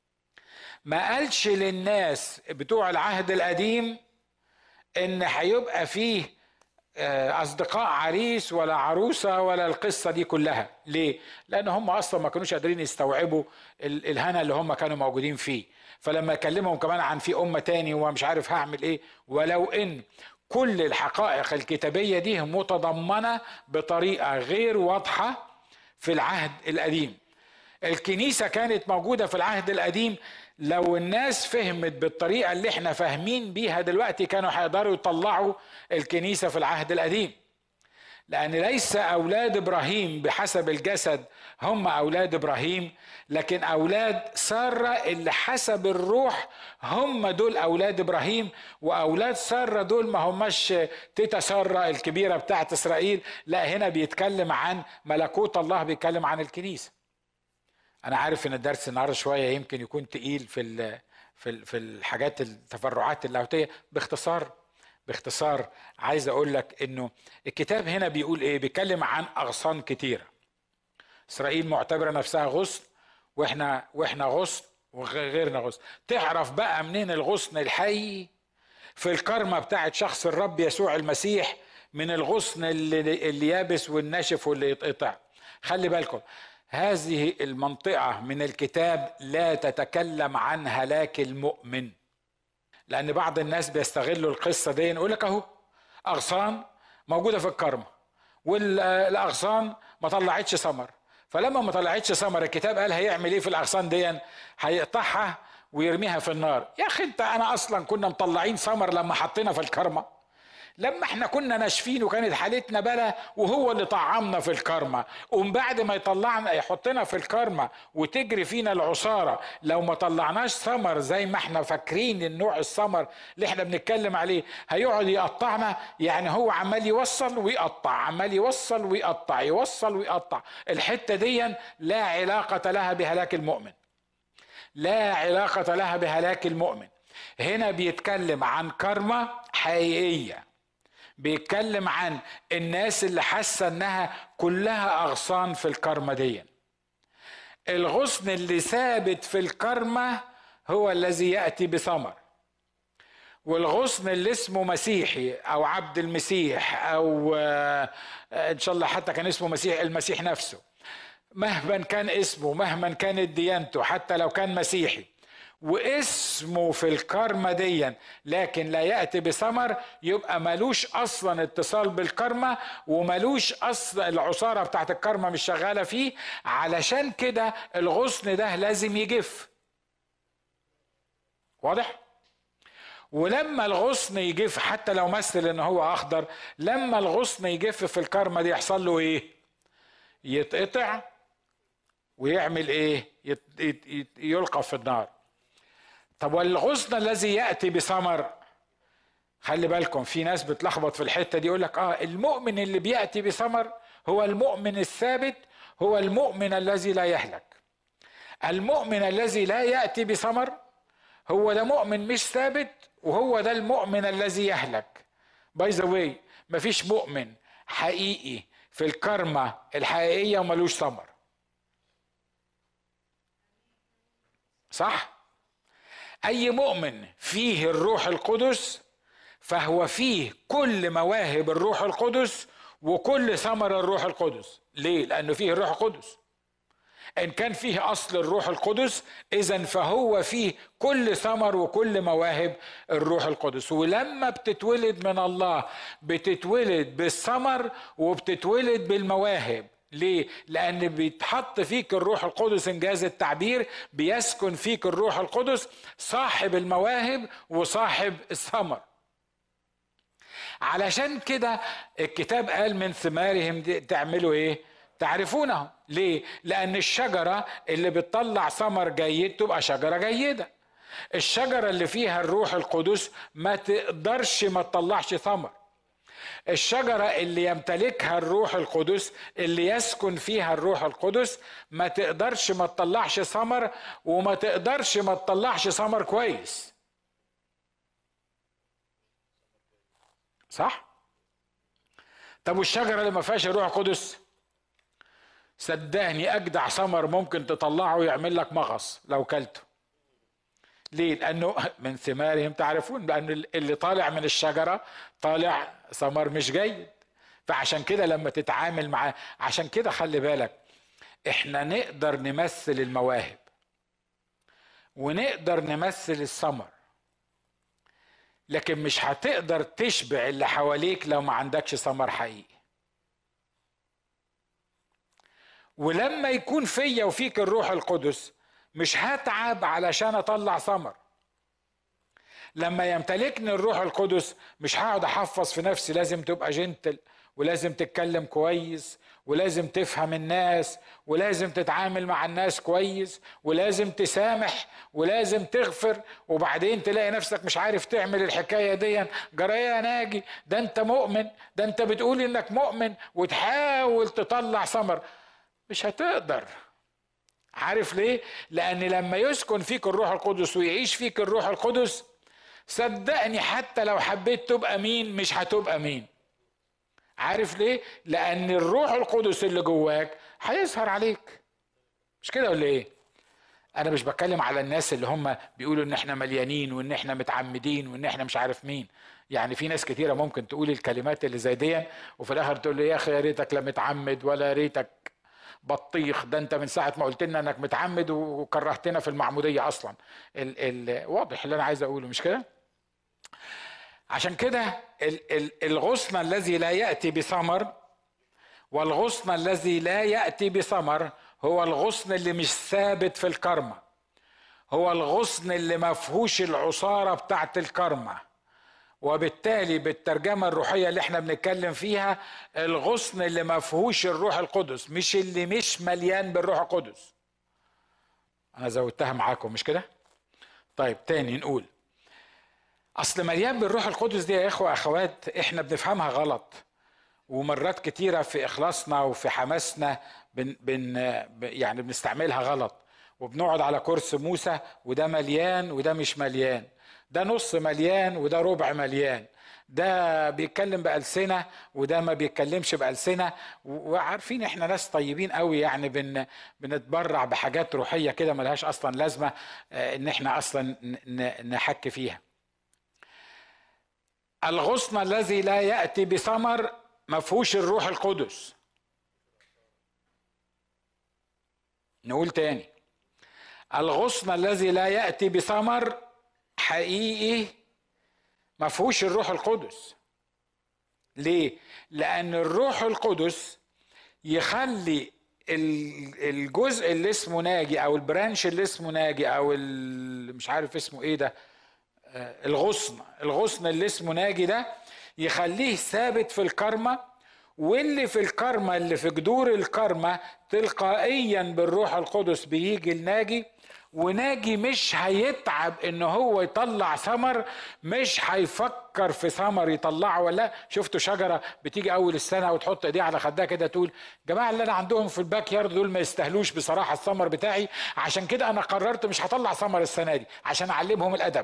ما قالش للناس بتوع العهد القديم ان هيبقى فيه آه، اصدقاء عريس ولا عروسه ولا القصه دي كلها ليه لان هم اصلا ما كانوش قادرين يستوعبوا الهنا اللي هم كانوا موجودين فيه فلما يكلمهم كمان عن في امه تاني ومش عارف هعمل ايه ولو ان كل الحقائق الكتابيه دي متضمنه بطريقه غير واضحه في العهد القديم الكنيسه كانت موجوده في العهد القديم لو الناس فهمت بالطريقه اللي احنا فاهمين بيها دلوقتي كانوا هيقدروا يطلعوا الكنيسه في العهد القديم لأن ليس أولاد إبراهيم بحسب الجسد هم أولاد إبراهيم لكن أولاد سارة اللي حسب الروح هم دول أولاد إبراهيم وأولاد سارة دول ما هماش تيتا سارة الكبيرة بتاعت إسرائيل لا هنا بيتكلم عن ملكوت الله بيتكلم عن الكنيسة أنا عارف إن الدرس النهاردة شوية يمكن يكون تقيل في في في الحاجات التفرعات اللاهوتية باختصار باختصار عايز اقول لك انه الكتاب هنا بيقول ايه بيتكلم عن اغصان كتيره اسرائيل معتبره نفسها غصن واحنا واحنا غصن وغيرنا غصن تعرف بقى منين الغصن الحي في الكرمة بتاعت شخص الرب يسوع المسيح من الغصن اللي, اللي يابس والناشف واللي يتقطع خلي بالكم هذه المنطقة من الكتاب لا تتكلم عن هلاك المؤمن لان بعض الناس بيستغلوا القصه دي يقول لك اهو اغصان موجوده في الكرمه والاغصان ما طلعتش ثمر فلما ما طلعتش ثمر الكتاب قال هيعمل ايه في الاغصان دي هيقطعها ويرميها في النار يا اخي انت انا اصلا كنا مطلعين ثمر لما حطينا في الكرمه لما احنا كنا ناشفين وكانت حالتنا بلا وهو اللي طعمنا في الكرمة ومن بعد ما يطلعنا يحطنا في الكرمة وتجري فينا العصارة لو ما طلعناش ثمر زي ما احنا فاكرين النوع الثمر اللي احنا بنتكلم عليه هيقعد يقطعنا يعني هو عمال يوصل ويقطع عمال يوصل ويقطع يوصل ويقطع الحتة دي لا علاقة لها بهلاك المؤمن لا علاقة لها بهلاك المؤمن هنا بيتكلم عن كرمة حقيقية بيتكلم عن الناس اللي حاسه انها كلها اغصان في الكرمه دي الغصن اللي ثابت في الكرمه هو الذي ياتي بثمر والغصن اللي اسمه مسيحي او عبد المسيح او آه، ان شاء الله حتى كان اسمه مسيح المسيح نفسه مهما كان اسمه مهما كانت ديانته حتى لو كان مسيحي واسمه في الكرمة ديا لكن لا يأتي بثمر يبقى ملوش أصلا اتصال بالكرمة وملوش أصلا العصارة بتاعت الكرمة مش شغالة فيه علشان كده الغصن ده لازم يجف واضح؟ ولما الغصن يجف حتى لو مثل ان هو اخضر لما الغصن يجف في الكرمه دي يحصل له ايه يتقطع ويعمل ايه يلقى في النار طب والغصن الذي ياتي بثمر خلي بالكم في ناس بتلخبط في الحته دي يقول لك اه المؤمن اللي بياتي بثمر هو المؤمن الثابت هو المؤمن الذي لا يهلك المؤمن الذي لا ياتي بثمر هو ده مؤمن مش ثابت وهو ده المؤمن الذي يهلك باي ذا واي مفيش مؤمن حقيقي في الكرمة الحقيقية وملوش ثمر صح اي مؤمن فيه الروح القدس فهو فيه كل مواهب الروح القدس وكل ثمر الروح القدس ليه لانه فيه الروح القدس ان كان فيه اصل الروح القدس اذا فهو فيه كل ثمر وكل مواهب الروح القدس ولما بتتولد من الله بتتولد بالثمر وبتتولد بالمواهب ليه؟ لأن بيتحط فيك الروح القدس إنجاز التعبير بيسكن فيك الروح القدس صاحب المواهب وصاحب الثمر علشان كده الكتاب قال من ثمارهم تعملوا ايه تعرفونه ليه لان الشجره اللي بتطلع ثمر جيد تبقى شجره جيده الشجره اللي فيها الروح القدس ما تقدرش ما تطلعش ثمر الشجرة اللي يمتلكها الروح القدس اللي يسكن فيها الروح القدس ما تقدرش ما تطلعش ثمر وما تقدرش ما تطلعش ثمر كويس صح طب والشجره اللي ما فيهاش الروح القدس صدقني اجدع ثمر ممكن تطلعه يعمل لك مغص لو كلته ليه لانه من ثمارهم تعرفون لان اللي طالع من الشجره طالع ثمر مش جيد فعشان كده لما تتعامل معاه عشان كده خلي بالك احنا نقدر نمثل المواهب ونقدر نمثل الثمر لكن مش هتقدر تشبع اللي حواليك لو ما عندكش ثمر حقيقي ولما يكون فيا وفيك الروح القدس مش هتعب علشان اطلع ثمر لما يمتلكني الروح القدس مش هقعد احفظ في نفسي لازم تبقى جنتل ولازم تتكلم كويس ولازم تفهم الناس ولازم تتعامل مع الناس كويس ولازم تسامح ولازم تغفر وبعدين تلاقي نفسك مش عارف تعمل الحكايه دي جرى يا ناجي ده انت مؤمن ده انت بتقول انك مؤمن وتحاول تطلع ثمر مش هتقدر عارف ليه لان لما يسكن فيك الروح القدس ويعيش فيك الروح القدس صدقني حتى لو حبيت تبقى مين مش هتبقى مين عارف ليه لان الروح القدس اللي جواك هيظهر عليك مش كده ولا ايه انا مش بتكلم على الناس اللي هم بيقولوا ان احنا مليانين وان احنا متعمدين وان احنا مش عارف مين يعني في ناس كتيره ممكن تقول الكلمات اللي زي دي وفي الاخر تقول لي يا اخي يا ريتك لا متعمد ولا ريتك بطيخ ده انت من ساعه ما قلت لنا انك متعمد وكرهتنا في المعموديه اصلا ال ال واضح اللي انا عايز اقوله مش كده عشان كده الغصن الذي لا ياتي بثمر والغصن الذي لا ياتي بثمر هو الغصن اللي مش ثابت في الكرمه هو الغصن اللي ما فيهوش العصاره بتاعت الكرمه وبالتالي بالترجمه الروحيه اللي احنا بنتكلم فيها الغصن اللي ما فيهوش الروح القدس مش اللي مش مليان بالروح القدس انا زودتها معاكم مش كده طيب تاني نقول اصل مليان بالروح القدس دي يا اخوه اخوات احنا بنفهمها غلط ومرات كتيرة في إخلاصنا وفي حماسنا بن بن يعني بنستعملها غلط وبنقعد على كرسي موسى وده مليان وده مش مليان ده نص مليان وده ربع مليان ده بيتكلم بألسنة وده ما بيتكلمش بألسنة وعارفين احنا ناس طيبين قوي يعني بن بنتبرع بحاجات روحية كده ملهاش أصلا لازمة آه، إن احنا أصلا نحك فيها الغصن الذي لا يأتي بثمر ما فيهوش الروح القدس نقول تاني الغصن الذي لا يأتي بثمر حقيقي ما فيهوش الروح القدس ليه لان الروح القدس يخلي الجزء اللي اسمه ناجي او البرانش اللي اسمه ناجي او مش عارف اسمه ايه ده آه، الغصن الغصن اللي اسمه ناجي ده يخليه ثابت في الكرمة واللي في الكرمة اللي في جذور الكرمة تلقائيا بالروح القدس بيجي الناجي وناجي مش هيتعب ان هو يطلع ثمر مش هيفكر في ثمر يطلعه ولا شفتوا شجره بتيجي اول السنه وتحط ايديها على خدها كده تقول جماعه اللي انا عندهم في الباك يارد دول ما يستاهلوش بصراحه الثمر بتاعي عشان كده انا قررت مش هطلع ثمر السنه دي عشان اعلمهم الادب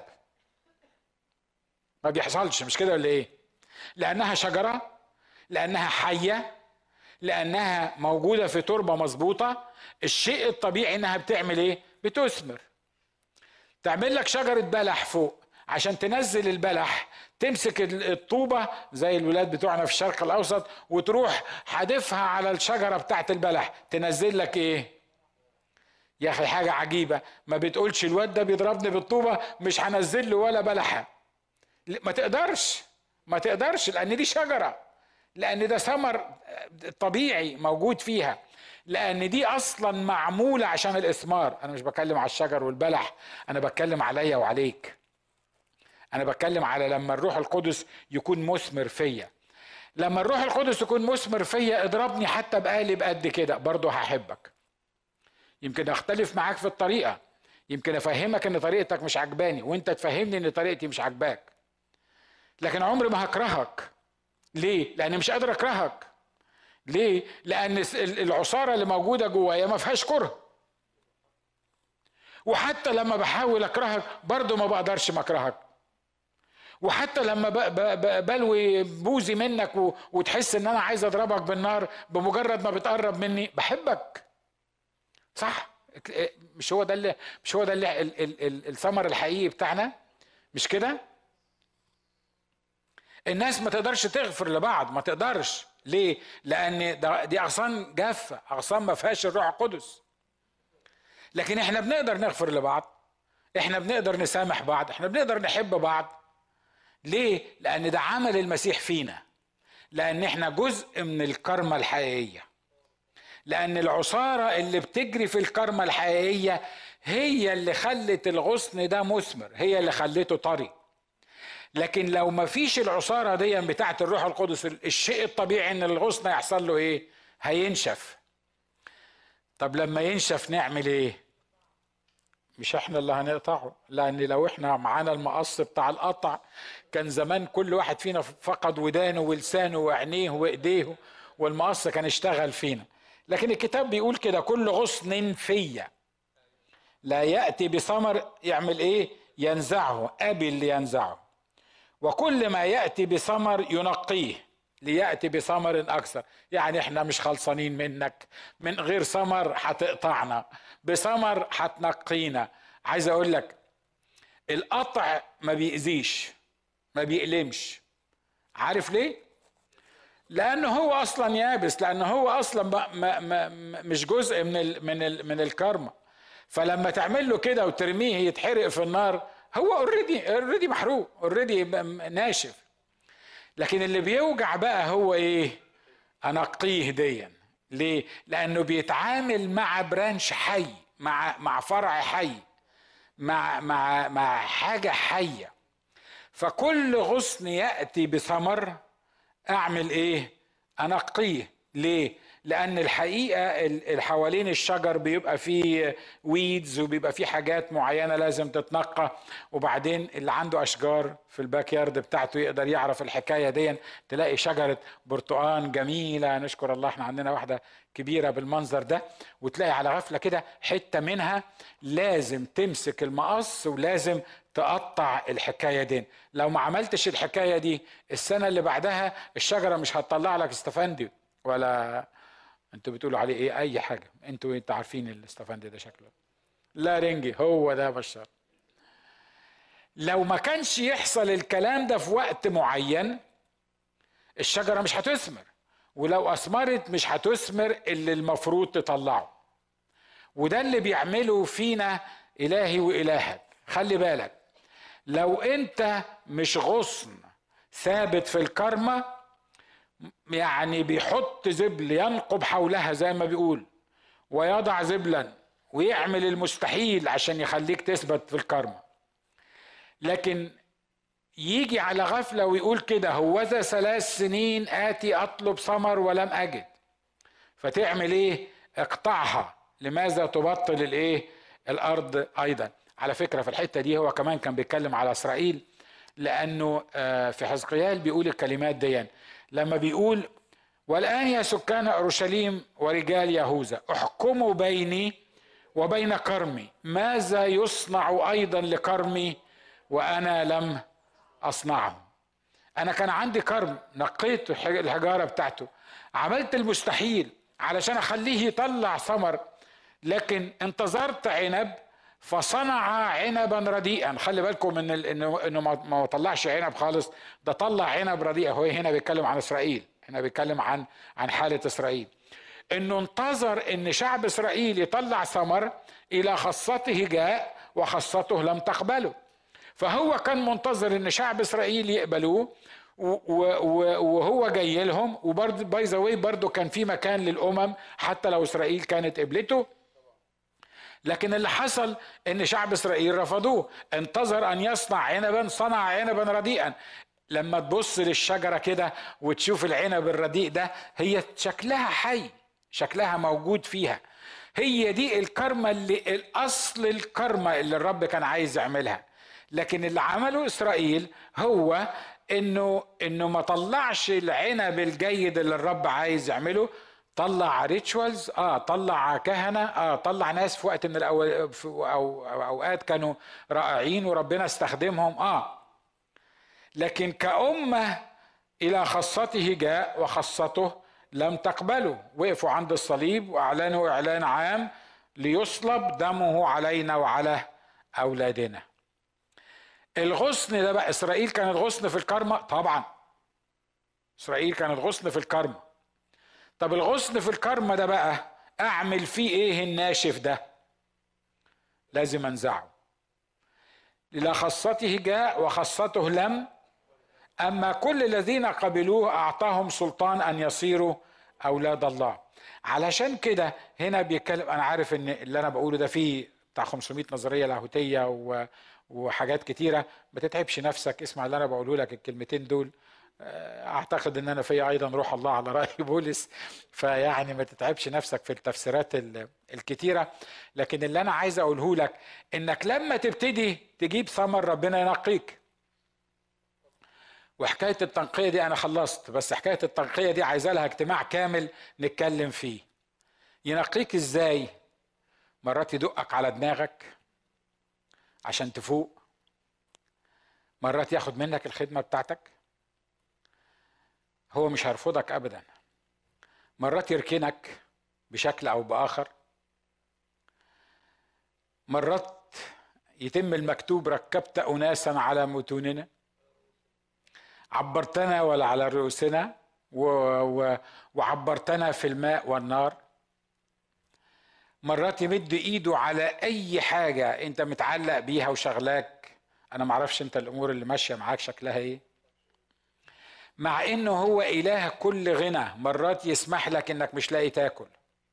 ما بيحصلش مش كده ولا ايه لانها شجره لانها حيه لانها موجوده في تربه مظبوطه الشيء الطبيعي انها بتعمل ايه بتثمر تعمل لك شجره بلح فوق عشان تنزل البلح تمسك الطوبة زي الولاد بتوعنا في الشرق الأوسط وتروح حادفها على الشجرة بتاعت البلح تنزل لك إيه؟ يا أخي حاجة عجيبة ما بتقولش الواد ده بيضربني بالطوبة مش هنزل له ولا بلحة ما تقدرش ما تقدرش لأن دي شجرة لأن ده ثمر طبيعي موجود فيها لان دي اصلا معموله عشان الاثمار انا مش بتكلم على الشجر والبلح انا بتكلم عليا وعليك انا بتكلم على لما الروح القدس يكون مثمر فيا لما الروح القدس يكون مثمر فيا اضربني حتى بقالب قد كده برضه هحبك يمكن اختلف معاك في الطريقه يمكن افهمك ان طريقتك مش عجباني وانت تفهمني ان طريقتي مش عجباك لكن عمري ما هكرهك ليه لاني مش قادر اكرهك ليه؟ لأن العصارة اللي موجودة جوايا ما فيهاش كره. وحتى لما بحاول أكرهك برضه ما بقدرش ما أكرهك. وحتى لما بلوي بوزي منك وتحس ان انا عايز اضربك بالنار بمجرد ما بتقرب مني بحبك صح مش هو ده اللي مش هو ده اللي الثمر الحقيقي بتاعنا مش كده الناس ما تقدرش تغفر لبعض ما تقدرش ليه؟ لأن دي أغصان جافة أغصان ما فيهاش الروح القدس لكن احنا بنقدر نغفر لبعض احنا بنقدر نسامح بعض احنا بنقدر نحب بعض ليه؟ لأن ده عمل المسيح فينا لأن احنا جزء من الكرمة الحقيقية لأن العصارة اللي بتجري في الكرمة الحقيقية هي اللي خلت الغصن ده مثمر هي اللي خلته طري لكن لو ما فيش العصاره دي بتاعه الروح القدس الشيء الطبيعي ان الغصن يحصل له ايه هينشف طب لما ينشف نعمل ايه مش احنا اللي هنقطعه لان لو احنا معانا المقص بتاع القطع كان زمان كل واحد فينا فقد ودانه ولسانه وعينيه وايديه والمقص كان اشتغل فينا لكن الكتاب بيقول كده كل غصن فيا لا ياتي بثمر يعمل ايه ينزعه ابي اللي ينزعه وكل ما ياتي بثمر ينقيه لياتي بثمر اكثر يعني احنا مش خلصانين منك من غير ثمر هتقطعنا بثمر هتنقينا عايز اقول لك القطع ما بيأذيش ما بيألمش عارف ليه لانه هو اصلا يابس لانه هو اصلا ما ما مش جزء من ال من ال من الكرمه فلما تعمل له كده وترميه يتحرق في النار هو اوريدي اوريدي محروق اوريدي ناشف لكن اللي بيوجع بقى هو ايه انقيه ديا ليه لانه بيتعامل مع برانش حي مع مع فرع حي مع مع مع حاجه حيه فكل غصن ياتي بثمر اعمل ايه انقيه ليه لان الحقيقه اللي حوالين الشجر بيبقى فيه ويدز وبيبقى فيه حاجات معينه لازم تتنقى وبعدين اللي عنده اشجار في الباك يارد بتاعته يقدر يعرف الحكايه دي تلاقي شجره برتقان جميله نشكر الله احنا عندنا واحده كبيره بالمنظر ده وتلاقي على غفله كده حته منها لازم تمسك المقص ولازم تقطع الحكايه دي لو ما عملتش الحكايه دي السنه اللي بعدها الشجره مش هتطلع لك استفندي ولا انتوا بتقولوا عليه ايه اي حاجه انتوا انتوا عارفين الاستفندي ده شكله لا رنجي هو ده بشار لو ما كانش يحصل الكلام ده في وقت معين الشجره مش هتثمر ولو اثمرت مش هتثمر اللي المفروض تطلعه وده اللي بيعمله فينا الهي والهك خلي بالك لو انت مش غصن ثابت في الكرمه يعني بيحط زبل ينقب حولها زي ما بيقول ويضع زبلا ويعمل المستحيل عشان يخليك تثبت في الكرمة لكن يجي على غفلة ويقول كده هوذا ثلاث سنين آتي أطلب ثمر ولم أجد فتعمل إيه اقطعها لماذا تبطل الإيه الأرض أيضا على فكرة في الحتة دي هو كمان كان بيتكلم على إسرائيل لأنه آه، في حزقيال بيقول الكلمات دي لما بيقول والآن يا سكان أورشليم ورجال يهوذا احكموا بيني وبين كرمي ماذا يصنع أيضا لكرمي وأنا لم أصنعه أنا كان عندي كرم نقيت الحجارة بتاعته عملت المستحيل علشان أخليه يطلع ثمر لكن انتظرت عنب فصنع عنبا رديئا خلي بالكم ان انه انه ما طلعش عنب خالص ده طلع عنب رديئا هو هنا بيتكلم عن اسرائيل هنا بيتكلم عن عن حاله اسرائيل انه انتظر ان شعب اسرائيل يطلع ثمر الى خاصته جاء وخاصته لم تقبله فهو كان منتظر ان شعب اسرائيل يقبلوه وهو جاي لهم وبرضه باي ذا واي برضه كان في مكان للامم حتى لو اسرائيل كانت قبلته لكن اللي حصل ان شعب اسرائيل رفضوه انتظر ان يصنع عنبا صنع عنبا رديئا لما تبص للشجره كده وتشوف العنب الرديء ده هي شكلها حي شكلها موجود فيها هي دي الكرمة اللي الاصل الكرمة اللي الرب كان عايز يعملها لكن اللي عمله اسرائيل هو انه انه ما طلعش العنب الجيد اللي الرب عايز يعمله طلع ريتشوالز اه طلع كهنه اه طلع ناس في وقت من الاول في أو, او اوقات كانوا رائعين وربنا استخدمهم اه لكن كأمة إلى خاصته جاء وخاصته لم تقبله وقفوا عند الصليب وأعلنوا إعلان عام ليصلب دمه علينا وعلى أولادنا الغصن ده بقى إسرائيل كانت غصن في الكرمة طبعا إسرائيل كانت غصن في الكرمة طب الغصن في الكرمة ده بقى أعمل فيه إيه الناشف ده لازم أنزعه إلى خاصته جاء وخاصته لم أما كل الذين قبلوه أعطاهم سلطان أن يصيروا أولاد الله علشان كده هنا بيتكلم أنا عارف إن اللي أنا بقوله ده فيه بتاع 500 نظرية لاهوتية وحاجات كتيرة ما تتعبش نفسك اسمع اللي أنا بقوله لك الكلمتين دول آه، اعتقد ان انا في ايضا روح الله على راي بولس فيعني ما تتعبش نفسك في التفسيرات الكتيره لكن اللي انا عايز اقوله لك انك لما تبتدي تجيب ثمر ربنا ينقيك وحكايه التنقيه دي انا خلصت بس حكايه التنقيه دي عايزه لها اجتماع كامل نتكلم فيه ينقيك ازاي مرات يدقك على دماغك عشان تفوق مرات ياخد منك الخدمه بتاعتك هو مش هيرفضك ابدا مرات يركنك بشكل او باخر مرات يتم المكتوب ركبت اناسا على متوننا عبرتنا ولا على رؤوسنا و... و... وعبرتنا في الماء والنار مرات يمد ايده على اي حاجه انت متعلق بيها وشغلاك انا معرفش انت الامور اللي ماشيه معاك شكلها ايه مع انه هو اله كل غنى مرات يسمح لك انك مش لاقي تاكل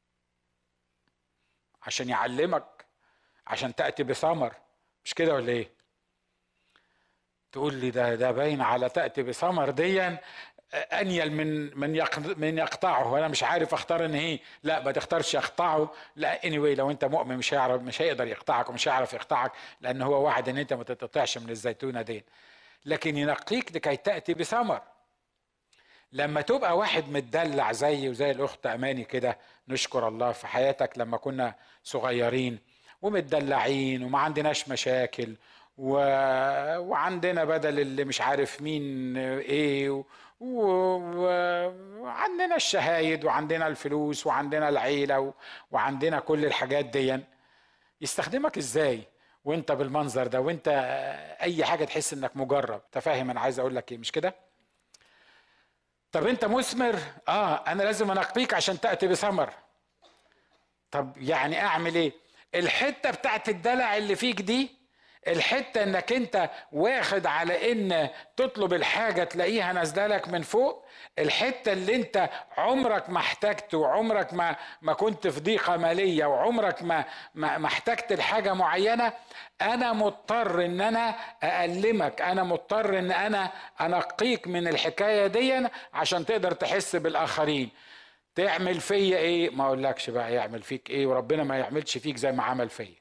عشان يعلمك عشان تاتي بثمر مش كده ولا ايه تقول لي ده ده باين على تاتي بثمر ديا انيل من من من يقطعه وانا مش عارف اختار ان هي لا ما تختارش يقطعه لا اني anyway لو انت مؤمن مش هيعرف مش هيقدر يقطعك ومش هيعرف يقطعك لان هو وعد ان انت ما تتقطعش من الزيتونه دي لكن ينقيك لكي تاتي بثمر لما تبقى واحد متدلع زيي وزي الاخت اماني كده نشكر الله في حياتك لما كنا صغيرين ومتدلعين وما عندناش مشاكل و... وعندنا بدل اللي مش عارف مين ايه و... و... وعندنا الشهايد وعندنا الفلوس وعندنا العيله و... وعندنا كل الحاجات دي يستخدمك ازاي وانت بالمنظر ده وانت اي حاجه تحس انك مجرب تفاهم انا عايز اقول لك ايه مش كده طب انت مثمر اه انا لازم انقيك عشان تاتي بثمر طب يعني اعمل ايه الحته بتاعت الدلع اللي فيك دي الحتة انك انت واخد على ان تطلب الحاجة تلاقيها نازلة لك من فوق الحتة اللي انت عمرك ما احتجت وعمرك ما ما كنت في ضيقة مالية وعمرك ما ما احتجت لحاجة معينة انا مضطر ان انا األمك انا مضطر ان انا انقيك من الحكاية دي عشان تقدر تحس بالاخرين تعمل فيا ايه ما اقولكش بقى يعمل فيك ايه وربنا ما يعملش فيك زي ما عمل فيا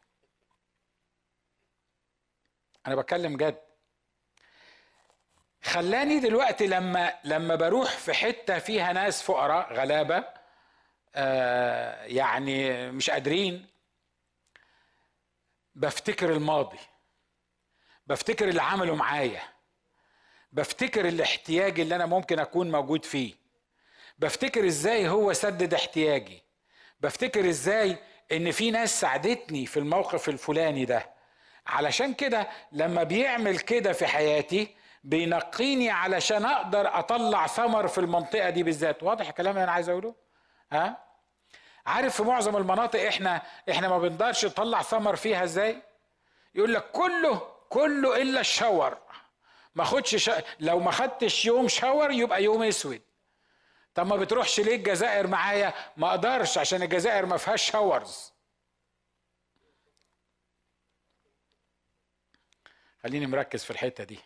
انا بتكلم جد خلاني دلوقتي لما لما بروح في حته فيها ناس فقراء غلابه آه يعني مش قادرين بفتكر الماضي بفتكر اللي عملوا معايا بفتكر الاحتياج اللي انا ممكن اكون موجود فيه بفتكر ازاي هو سدد احتياجي بفتكر ازاي ان في ناس ساعدتني في الموقف الفلاني ده علشان كده لما بيعمل كده في حياتي بينقيني علشان اقدر اطلع ثمر في المنطقه دي بالذات واضح الكلام اللي انا عايز اقوله ها عارف في معظم المناطق احنا احنا ما بنقدرش نطلع ثمر فيها ازاي يقول لك كله كله الا الشاور ما خدش شا... لو ما خدتش يوم شاور يبقى يوم اسود طب ما بتروحش ليه الجزائر معايا ما اقدرش عشان الجزائر ما فيهاش شاورز خليني مركز في الحته دي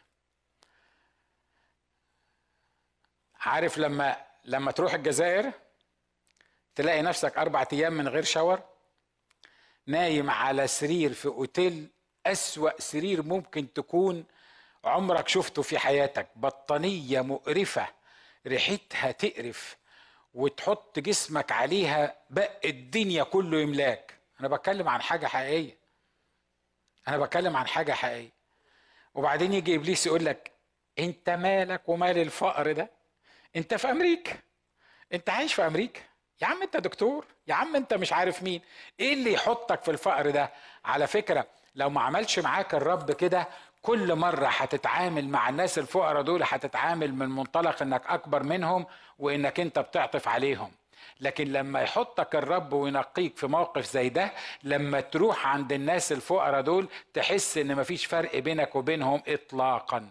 عارف لما لما تروح الجزائر تلاقي نفسك أربع أيام من غير شاور نايم على سرير في أوتيل أسوأ سرير ممكن تكون عمرك شفته في حياتك بطانية مقرفة ريحتها تقرف وتحط جسمك عليها بق الدنيا كله يملاك أنا بتكلم عن حاجة حقيقية أنا بتكلم عن حاجة حقيقية وبعدين يجي ابليس يقول لك انت مالك ومال الفقر ده انت في امريكا انت عايش في امريكا يا عم انت دكتور يا عم انت مش عارف مين ايه اللي يحطك في الفقر ده على فكره لو ما عملش معاك الرب كده كل مرة هتتعامل مع الناس الفقراء دول هتتعامل من منطلق انك اكبر منهم وانك انت بتعطف عليهم لكن لما يحطك الرب وينقيك في موقف زي ده لما تروح عند الناس الفقراء دول تحس ان مفيش فرق بينك وبينهم اطلاقا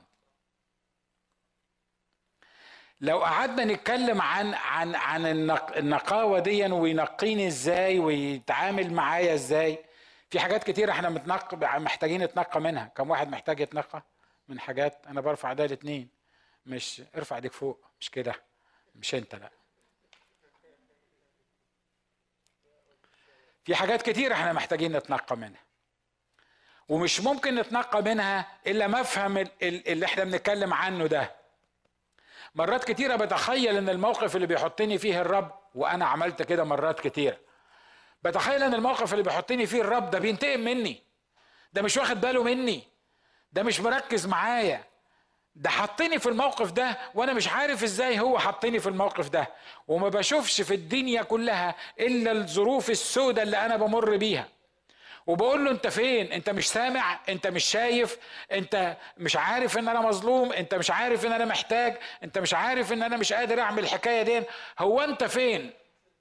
لو قعدنا نتكلم عن عن عن النقاوه دي وينقيني ازاي ويتعامل معايا ازاي في حاجات كتير احنا متنق محتاجين نتنقى منها كم واحد محتاج يتنقى من حاجات انا برفع ده الاثنين مش ارفع ايديك فوق مش كده مش انت لا في حاجات كتير احنا محتاجين نتنقى منها ومش ممكن نتنقى منها الا ما افهم اللي احنا بنتكلم عنه ده مرات كتيرة بتخيل ان الموقف اللي بيحطني فيه الرب وانا عملت كده مرات كتيرة بتخيل ان الموقف اللي بيحطني فيه الرب ده بينتقم مني ده مش واخد باله مني ده مش مركز معايا ده حطني في الموقف ده وانا مش عارف ازاي هو حطني في الموقف ده وما بشوفش في الدنيا كلها الا الظروف السوداء اللي انا بمر بيها وبقول له انت فين انت مش سامع انت مش شايف انت مش عارف ان انا مظلوم انت مش عارف ان انا محتاج انت مش عارف ان انا مش قادر اعمل الحكايه دي هو انت فين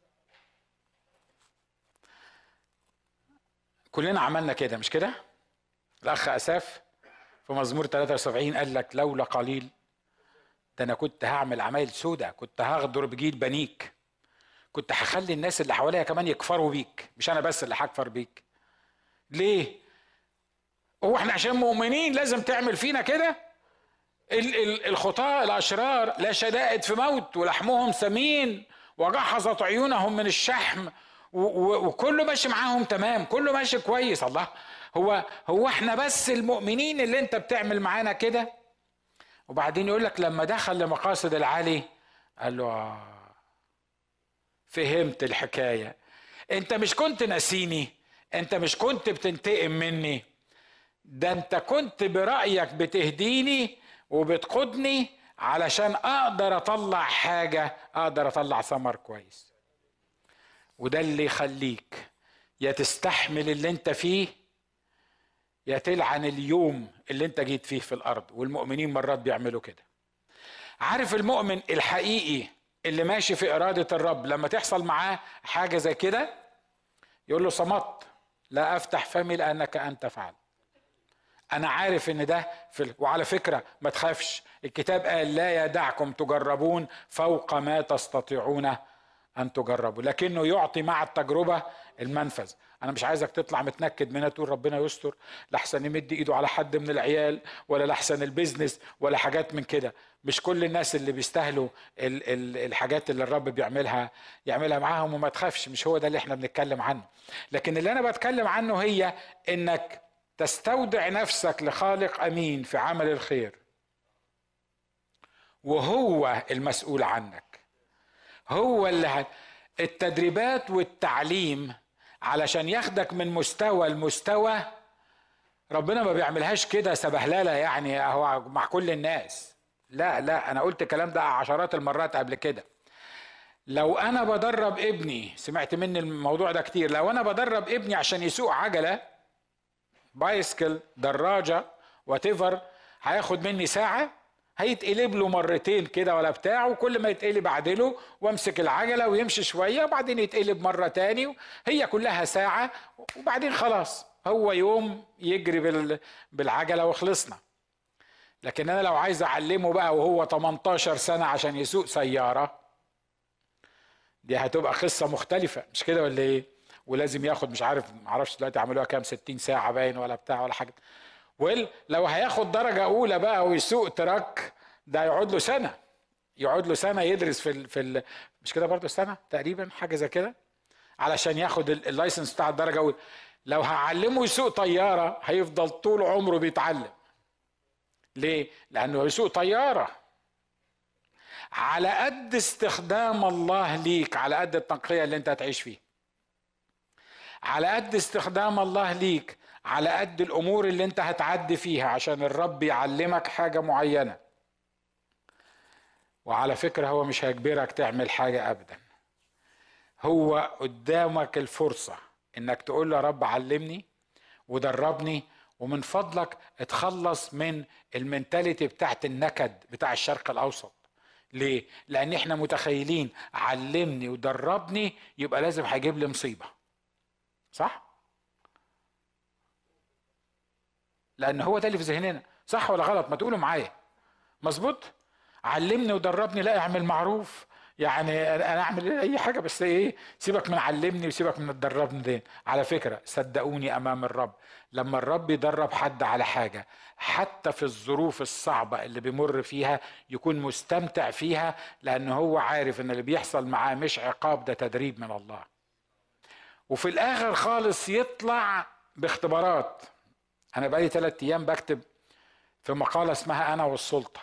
كلنا عملنا كده مش كده الاخ اساف في مزمور 73 قال لك لولا قليل ده انا كنت هعمل عمايل سودة كنت هغدر بجيل بنيك كنت هخلي الناس اللي حواليا كمان يكفروا بيك مش انا بس اللي هكفر بيك ليه هو احنا عشان مؤمنين لازم تعمل فينا كده الخطاة الأشرار لا شدائد في موت ولحمهم سمين وجحظت عيونهم من الشحم وكله ماشي معاهم تمام كله ماشي كويس الله هو هو احنا بس المؤمنين اللي انت بتعمل معانا كده وبعدين يقول لك لما دخل لمقاصد العلي قال له آه فهمت الحكايه انت مش كنت ناسيني انت مش كنت بتنتقم مني ده انت كنت برايك بتهديني وبتقودني علشان اقدر اطلع حاجه اقدر اطلع ثمر كويس وده اللي يخليك يا تستحمل اللي انت فيه يا تلعن اليوم اللي انت جيت فيه في الارض والمؤمنين مرات بيعملوا كده عارف المؤمن الحقيقي اللي ماشي في اراده الرب لما تحصل معاه حاجه زي كده يقول له صمت لا افتح فمي لانك انت فعل انا عارف ان ده في ال... وعلى فكره ما تخافش الكتاب قال لا يدعكم تجربون فوق ما تستطيعون ان تجربوا لكنه يعطي مع التجربه المنفذ انا مش عايزك تطلع متنكد منها تقول ربنا يستر لحسن يمد ايده على حد من العيال ولا لحسن البيزنس ولا حاجات من كده مش كل الناس اللي بيستاهلوا ال ال الحاجات اللي الرب بيعملها يعملها معاهم وما تخافش مش هو ده اللي احنا بنتكلم عنه لكن اللي انا بتكلم عنه هي انك تستودع نفسك لخالق امين في عمل الخير وهو المسؤول عنك هو اللي التدريبات والتعليم علشان ياخدك من مستوى لمستوى ربنا ما بيعملهاش كده سبهلله يعني هو مع كل الناس لا لا انا قلت الكلام ده عشرات المرات قبل كده لو انا بدرب ابني سمعت مني الموضوع ده كتير لو انا بدرب ابني عشان يسوق عجله بايسكل دراجه واتيفر هياخد مني ساعه هيتقلب له مرتين كده ولا بتاع وكل ما يتقلب اعدله وامسك العجله ويمشي شويه وبعدين يتقلب مره تاني هي كلها ساعه وبعدين خلاص هو يوم يجري بالعجله وخلصنا لكن انا لو عايز اعلمه بقى وهو 18 سنه عشان يسوق سياره دي هتبقى قصه مختلفه مش كده ولا ايه ولازم ياخد مش عارف ما اعرفش دلوقتي عملوها كام 60 ساعه باين ولا بتاع ولا حاجه ويل لو هياخد درجة أولى بقى ويسوق تراك ده يقعد له سنة يقعد له سنة يدرس في ال في ال مش كده برضه سنة تقريبا حاجة زي كده علشان ياخد اللايسنس بتاع الدرجة الأولى لو هعلمه يسوق طيارة هيفضل طول عمره بيتعلم ليه؟ لأنه يسوق طيارة على قد استخدام الله ليك على قد التنقية اللي انت هتعيش فيه على قد استخدام الله ليك على قد الامور اللي انت هتعدي فيها عشان الرب يعلمك حاجه معينه وعلى فكره هو مش هيجبرك تعمل حاجه ابدا هو قدامك الفرصه انك تقول له يا رب علمني ودربني ومن فضلك اتخلص من المنتاليتي بتاعت النكد بتاع الشرق الاوسط ليه؟ لان احنا متخيلين علمني ودربني يبقى لازم هيجيب لي مصيبه صح؟ لان هو ده اللي في ذهننا صح ولا غلط ما تقولوا معايا مظبوط علمني ودربني لا اعمل معروف يعني انا اعمل اي حاجه بس ايه سيبك من علمني وسيبك من تدربني دي على فكره صدقوني امام الرب لما الرب يدرب حد على حاجه حتى في الظروف الصعبه اللي بيمر فيها يكون مستمتع فيها لان هو عارف ان اللي بيحصل معاه مش عقاب ده تدريب من الله وفي الاخر خالص يطلع باختبارات انا بقالي ثلاث ايام بكتب في مقاله اسمها انا والسلطه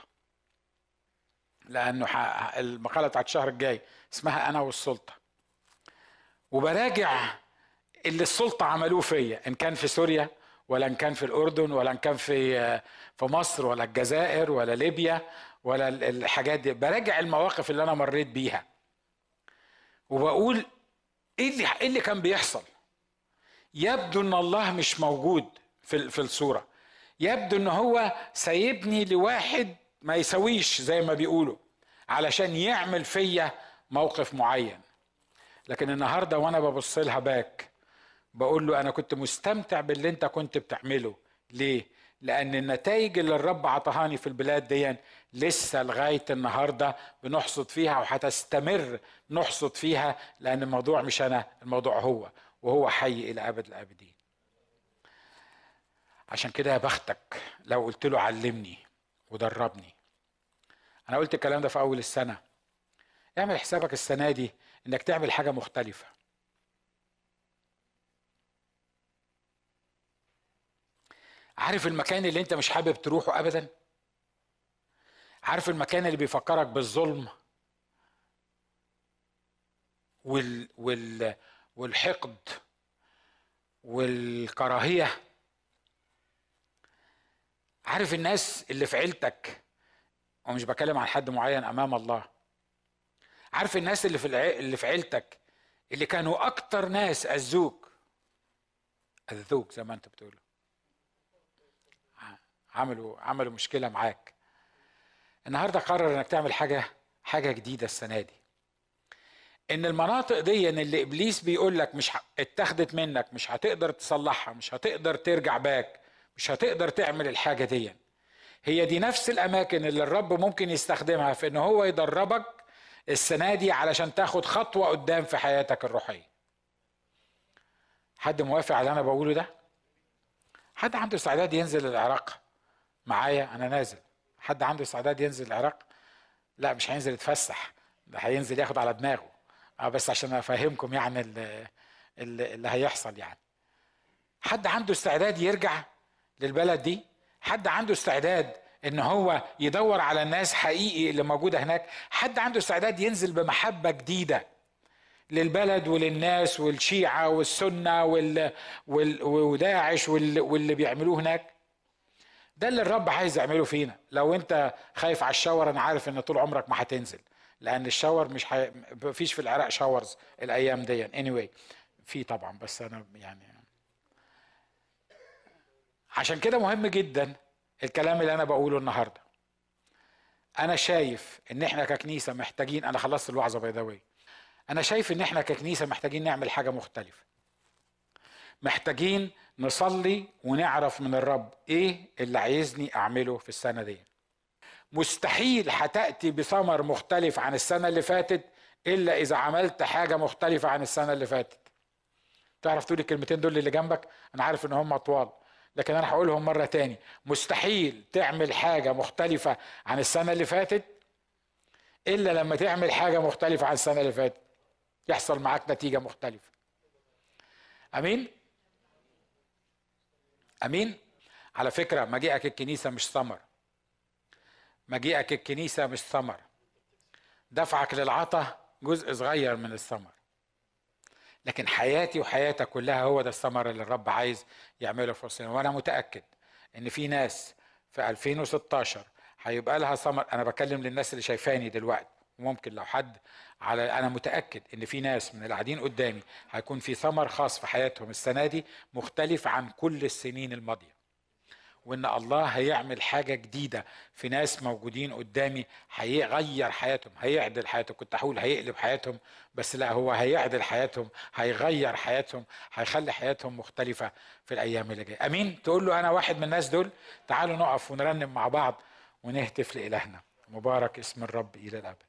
لانه المقاله بتاعت الشهر الجاي اسمها انا والسلطه وبراجع اللي السلطه عملوه فيا ان كان في سوريا ولا ان كان في الاردن ولا ان كان في في مصر ولا الجزائر ولا ليبيا ولا الحاجات دي براجع المواقف اللي انا مريت بيها وبقول ايه اللي ايه اللي كان بيحصل يبدو ان الله مش موجود في في الصوره يبدو ان هو سايبني لواحد ما يسويش زي ما بيقولوا علشان يعمل فيا موقف معين لكن النهارده وانا ببص لها باك بقول له انا كنت مستمتع باللي انت كنت بتعمله ليه لان النتائج اللي الرب عطاهاني في البلاد دي لسه لغايه النهارده بنحصد فيها وهتستمر نحصد فيها لان الموضوع مش انا الموضوع هو وهو حي الى ابد الابدين عشان كده يا بختك لو قلت له علمني ودربني انا قلت الكلام ده في اول السنه اعمل حسابك السنه دي انك تعمل حاجه مختلفه عارف المكان اللي انت مش حابب تروحه ابدا عارف المكان اللي بيفكرك بالظلم وال وال والحقد والكراهيه عارف الناس اللي في عيلتك ومش بكلم عن حد معين امام الله عارف الناس اللي في العي... اللي في عيلتك اللي كانوا اكتر ناس اذوك اذوك زي ما انت بتقول عملوا عملوا مشكله معاك النهارده قرر انك تعمل حاجه حاجه جديده السنه دي ان المناطق دي إن اللي ابليس بيقول لك مش اتخذت منك مش هتقدر تصلحها مش هتقدر ترجع باك مش هتقدر تعمل الحاجه دي هي دي نفس الاماكن اللي الرب ممكن يستخدمها في ان هو يدربك السنه دي علشان تاخد خطوه قدام في حياتك الروحيه حد موافق على اللي انا بقوله ده حد عنده استعداد ينزل العراق معايا انا نازل حد عنده استعداد ينزل العراق لا مش هينزل يتفسح ده هينزل ياخد على دماغه اه بس عشان افهمكم يعني اللي, اللي هيحصل يعني حد عنده استعداد يرجع للبلد دي حد عنده استعداد ان هو يدور على الناس حقيقي اللي موجوده هناك حد عنده استعداد ينزل بمحبه جديده للبلد وللناس والشيعة والسنة وال... وال... وداعش وال... واللي بيعملوه هناك ده اللي الرب عايز يعمله فينا لو انت خايف على الشاور انا عارف ان طول عمرك ما هتنزل لان الشاور مش حي... فيش في العراق شاورز الايام دي anyway في طبعا بس انا يعني عشان كده مهم جدا الكلام اللي انا بقوله النهارده انا شايف ان احنا ككنيسه محتاجين انا خلصت الوعظه بيضاويه انا شايف ان احنا ككنيسه محتاجين نعمل حاجه مختلفه محتاجين نصلي ونعرف من الرب ايه اللي عايزني اعمله في السنه دي مستحيل هتاتي بثمر مختلف عن السنه اللي فاتت الا اذا عملت حاجه مختلفه عن السنه اللي فاتت تعرف تقول الكلمتين دول اللي جنبك انا عارف ان هم اطوال لكن انا هقولهم مره تاني مستحيل تعمل حاجه مختلفه عن السنه اللي فاتت الا لما تعمل حاجه مختلفه عن السنه اللي فاتت يحصل معاك نتيجه مختلفه امين امين على فكره مجيئك الكنيسه مش ثمر مجيئك الكنيسه مش ثمر دفعك للعطا جزء صغير من الثمر لكن حياتي وحياتك كلها هو ده الثمر اللي الرب عايز يعمله في وسطنا وانا متاكد ان في ناس في 2016 هيبقى لها ثمر انا بكلم للناس اللي شايفاني دلوقتي وممكن لو حد على انا متاكد ان في ناس من اللي قاعدين قدامي هيكون في ثمر خاص في حياتهم السنه دي مختلف عن كل السنين الماضيه وان الله هيعمل حاجه جديده في ناس موجودين قدامي هيغير حياتهم هيعدل حياتهم كنت هقول هيقلب حياتهم بس لا هو هيعدل حياتهم هيغير حياتهم هيخلي حياتهم مختلفه في الايام اللي جايه امين تقول له انا واحد من الناس دول تعالوا نقف ونرنم مع بعض ونهتف لالهنا مبارك اسم الرب الى الابد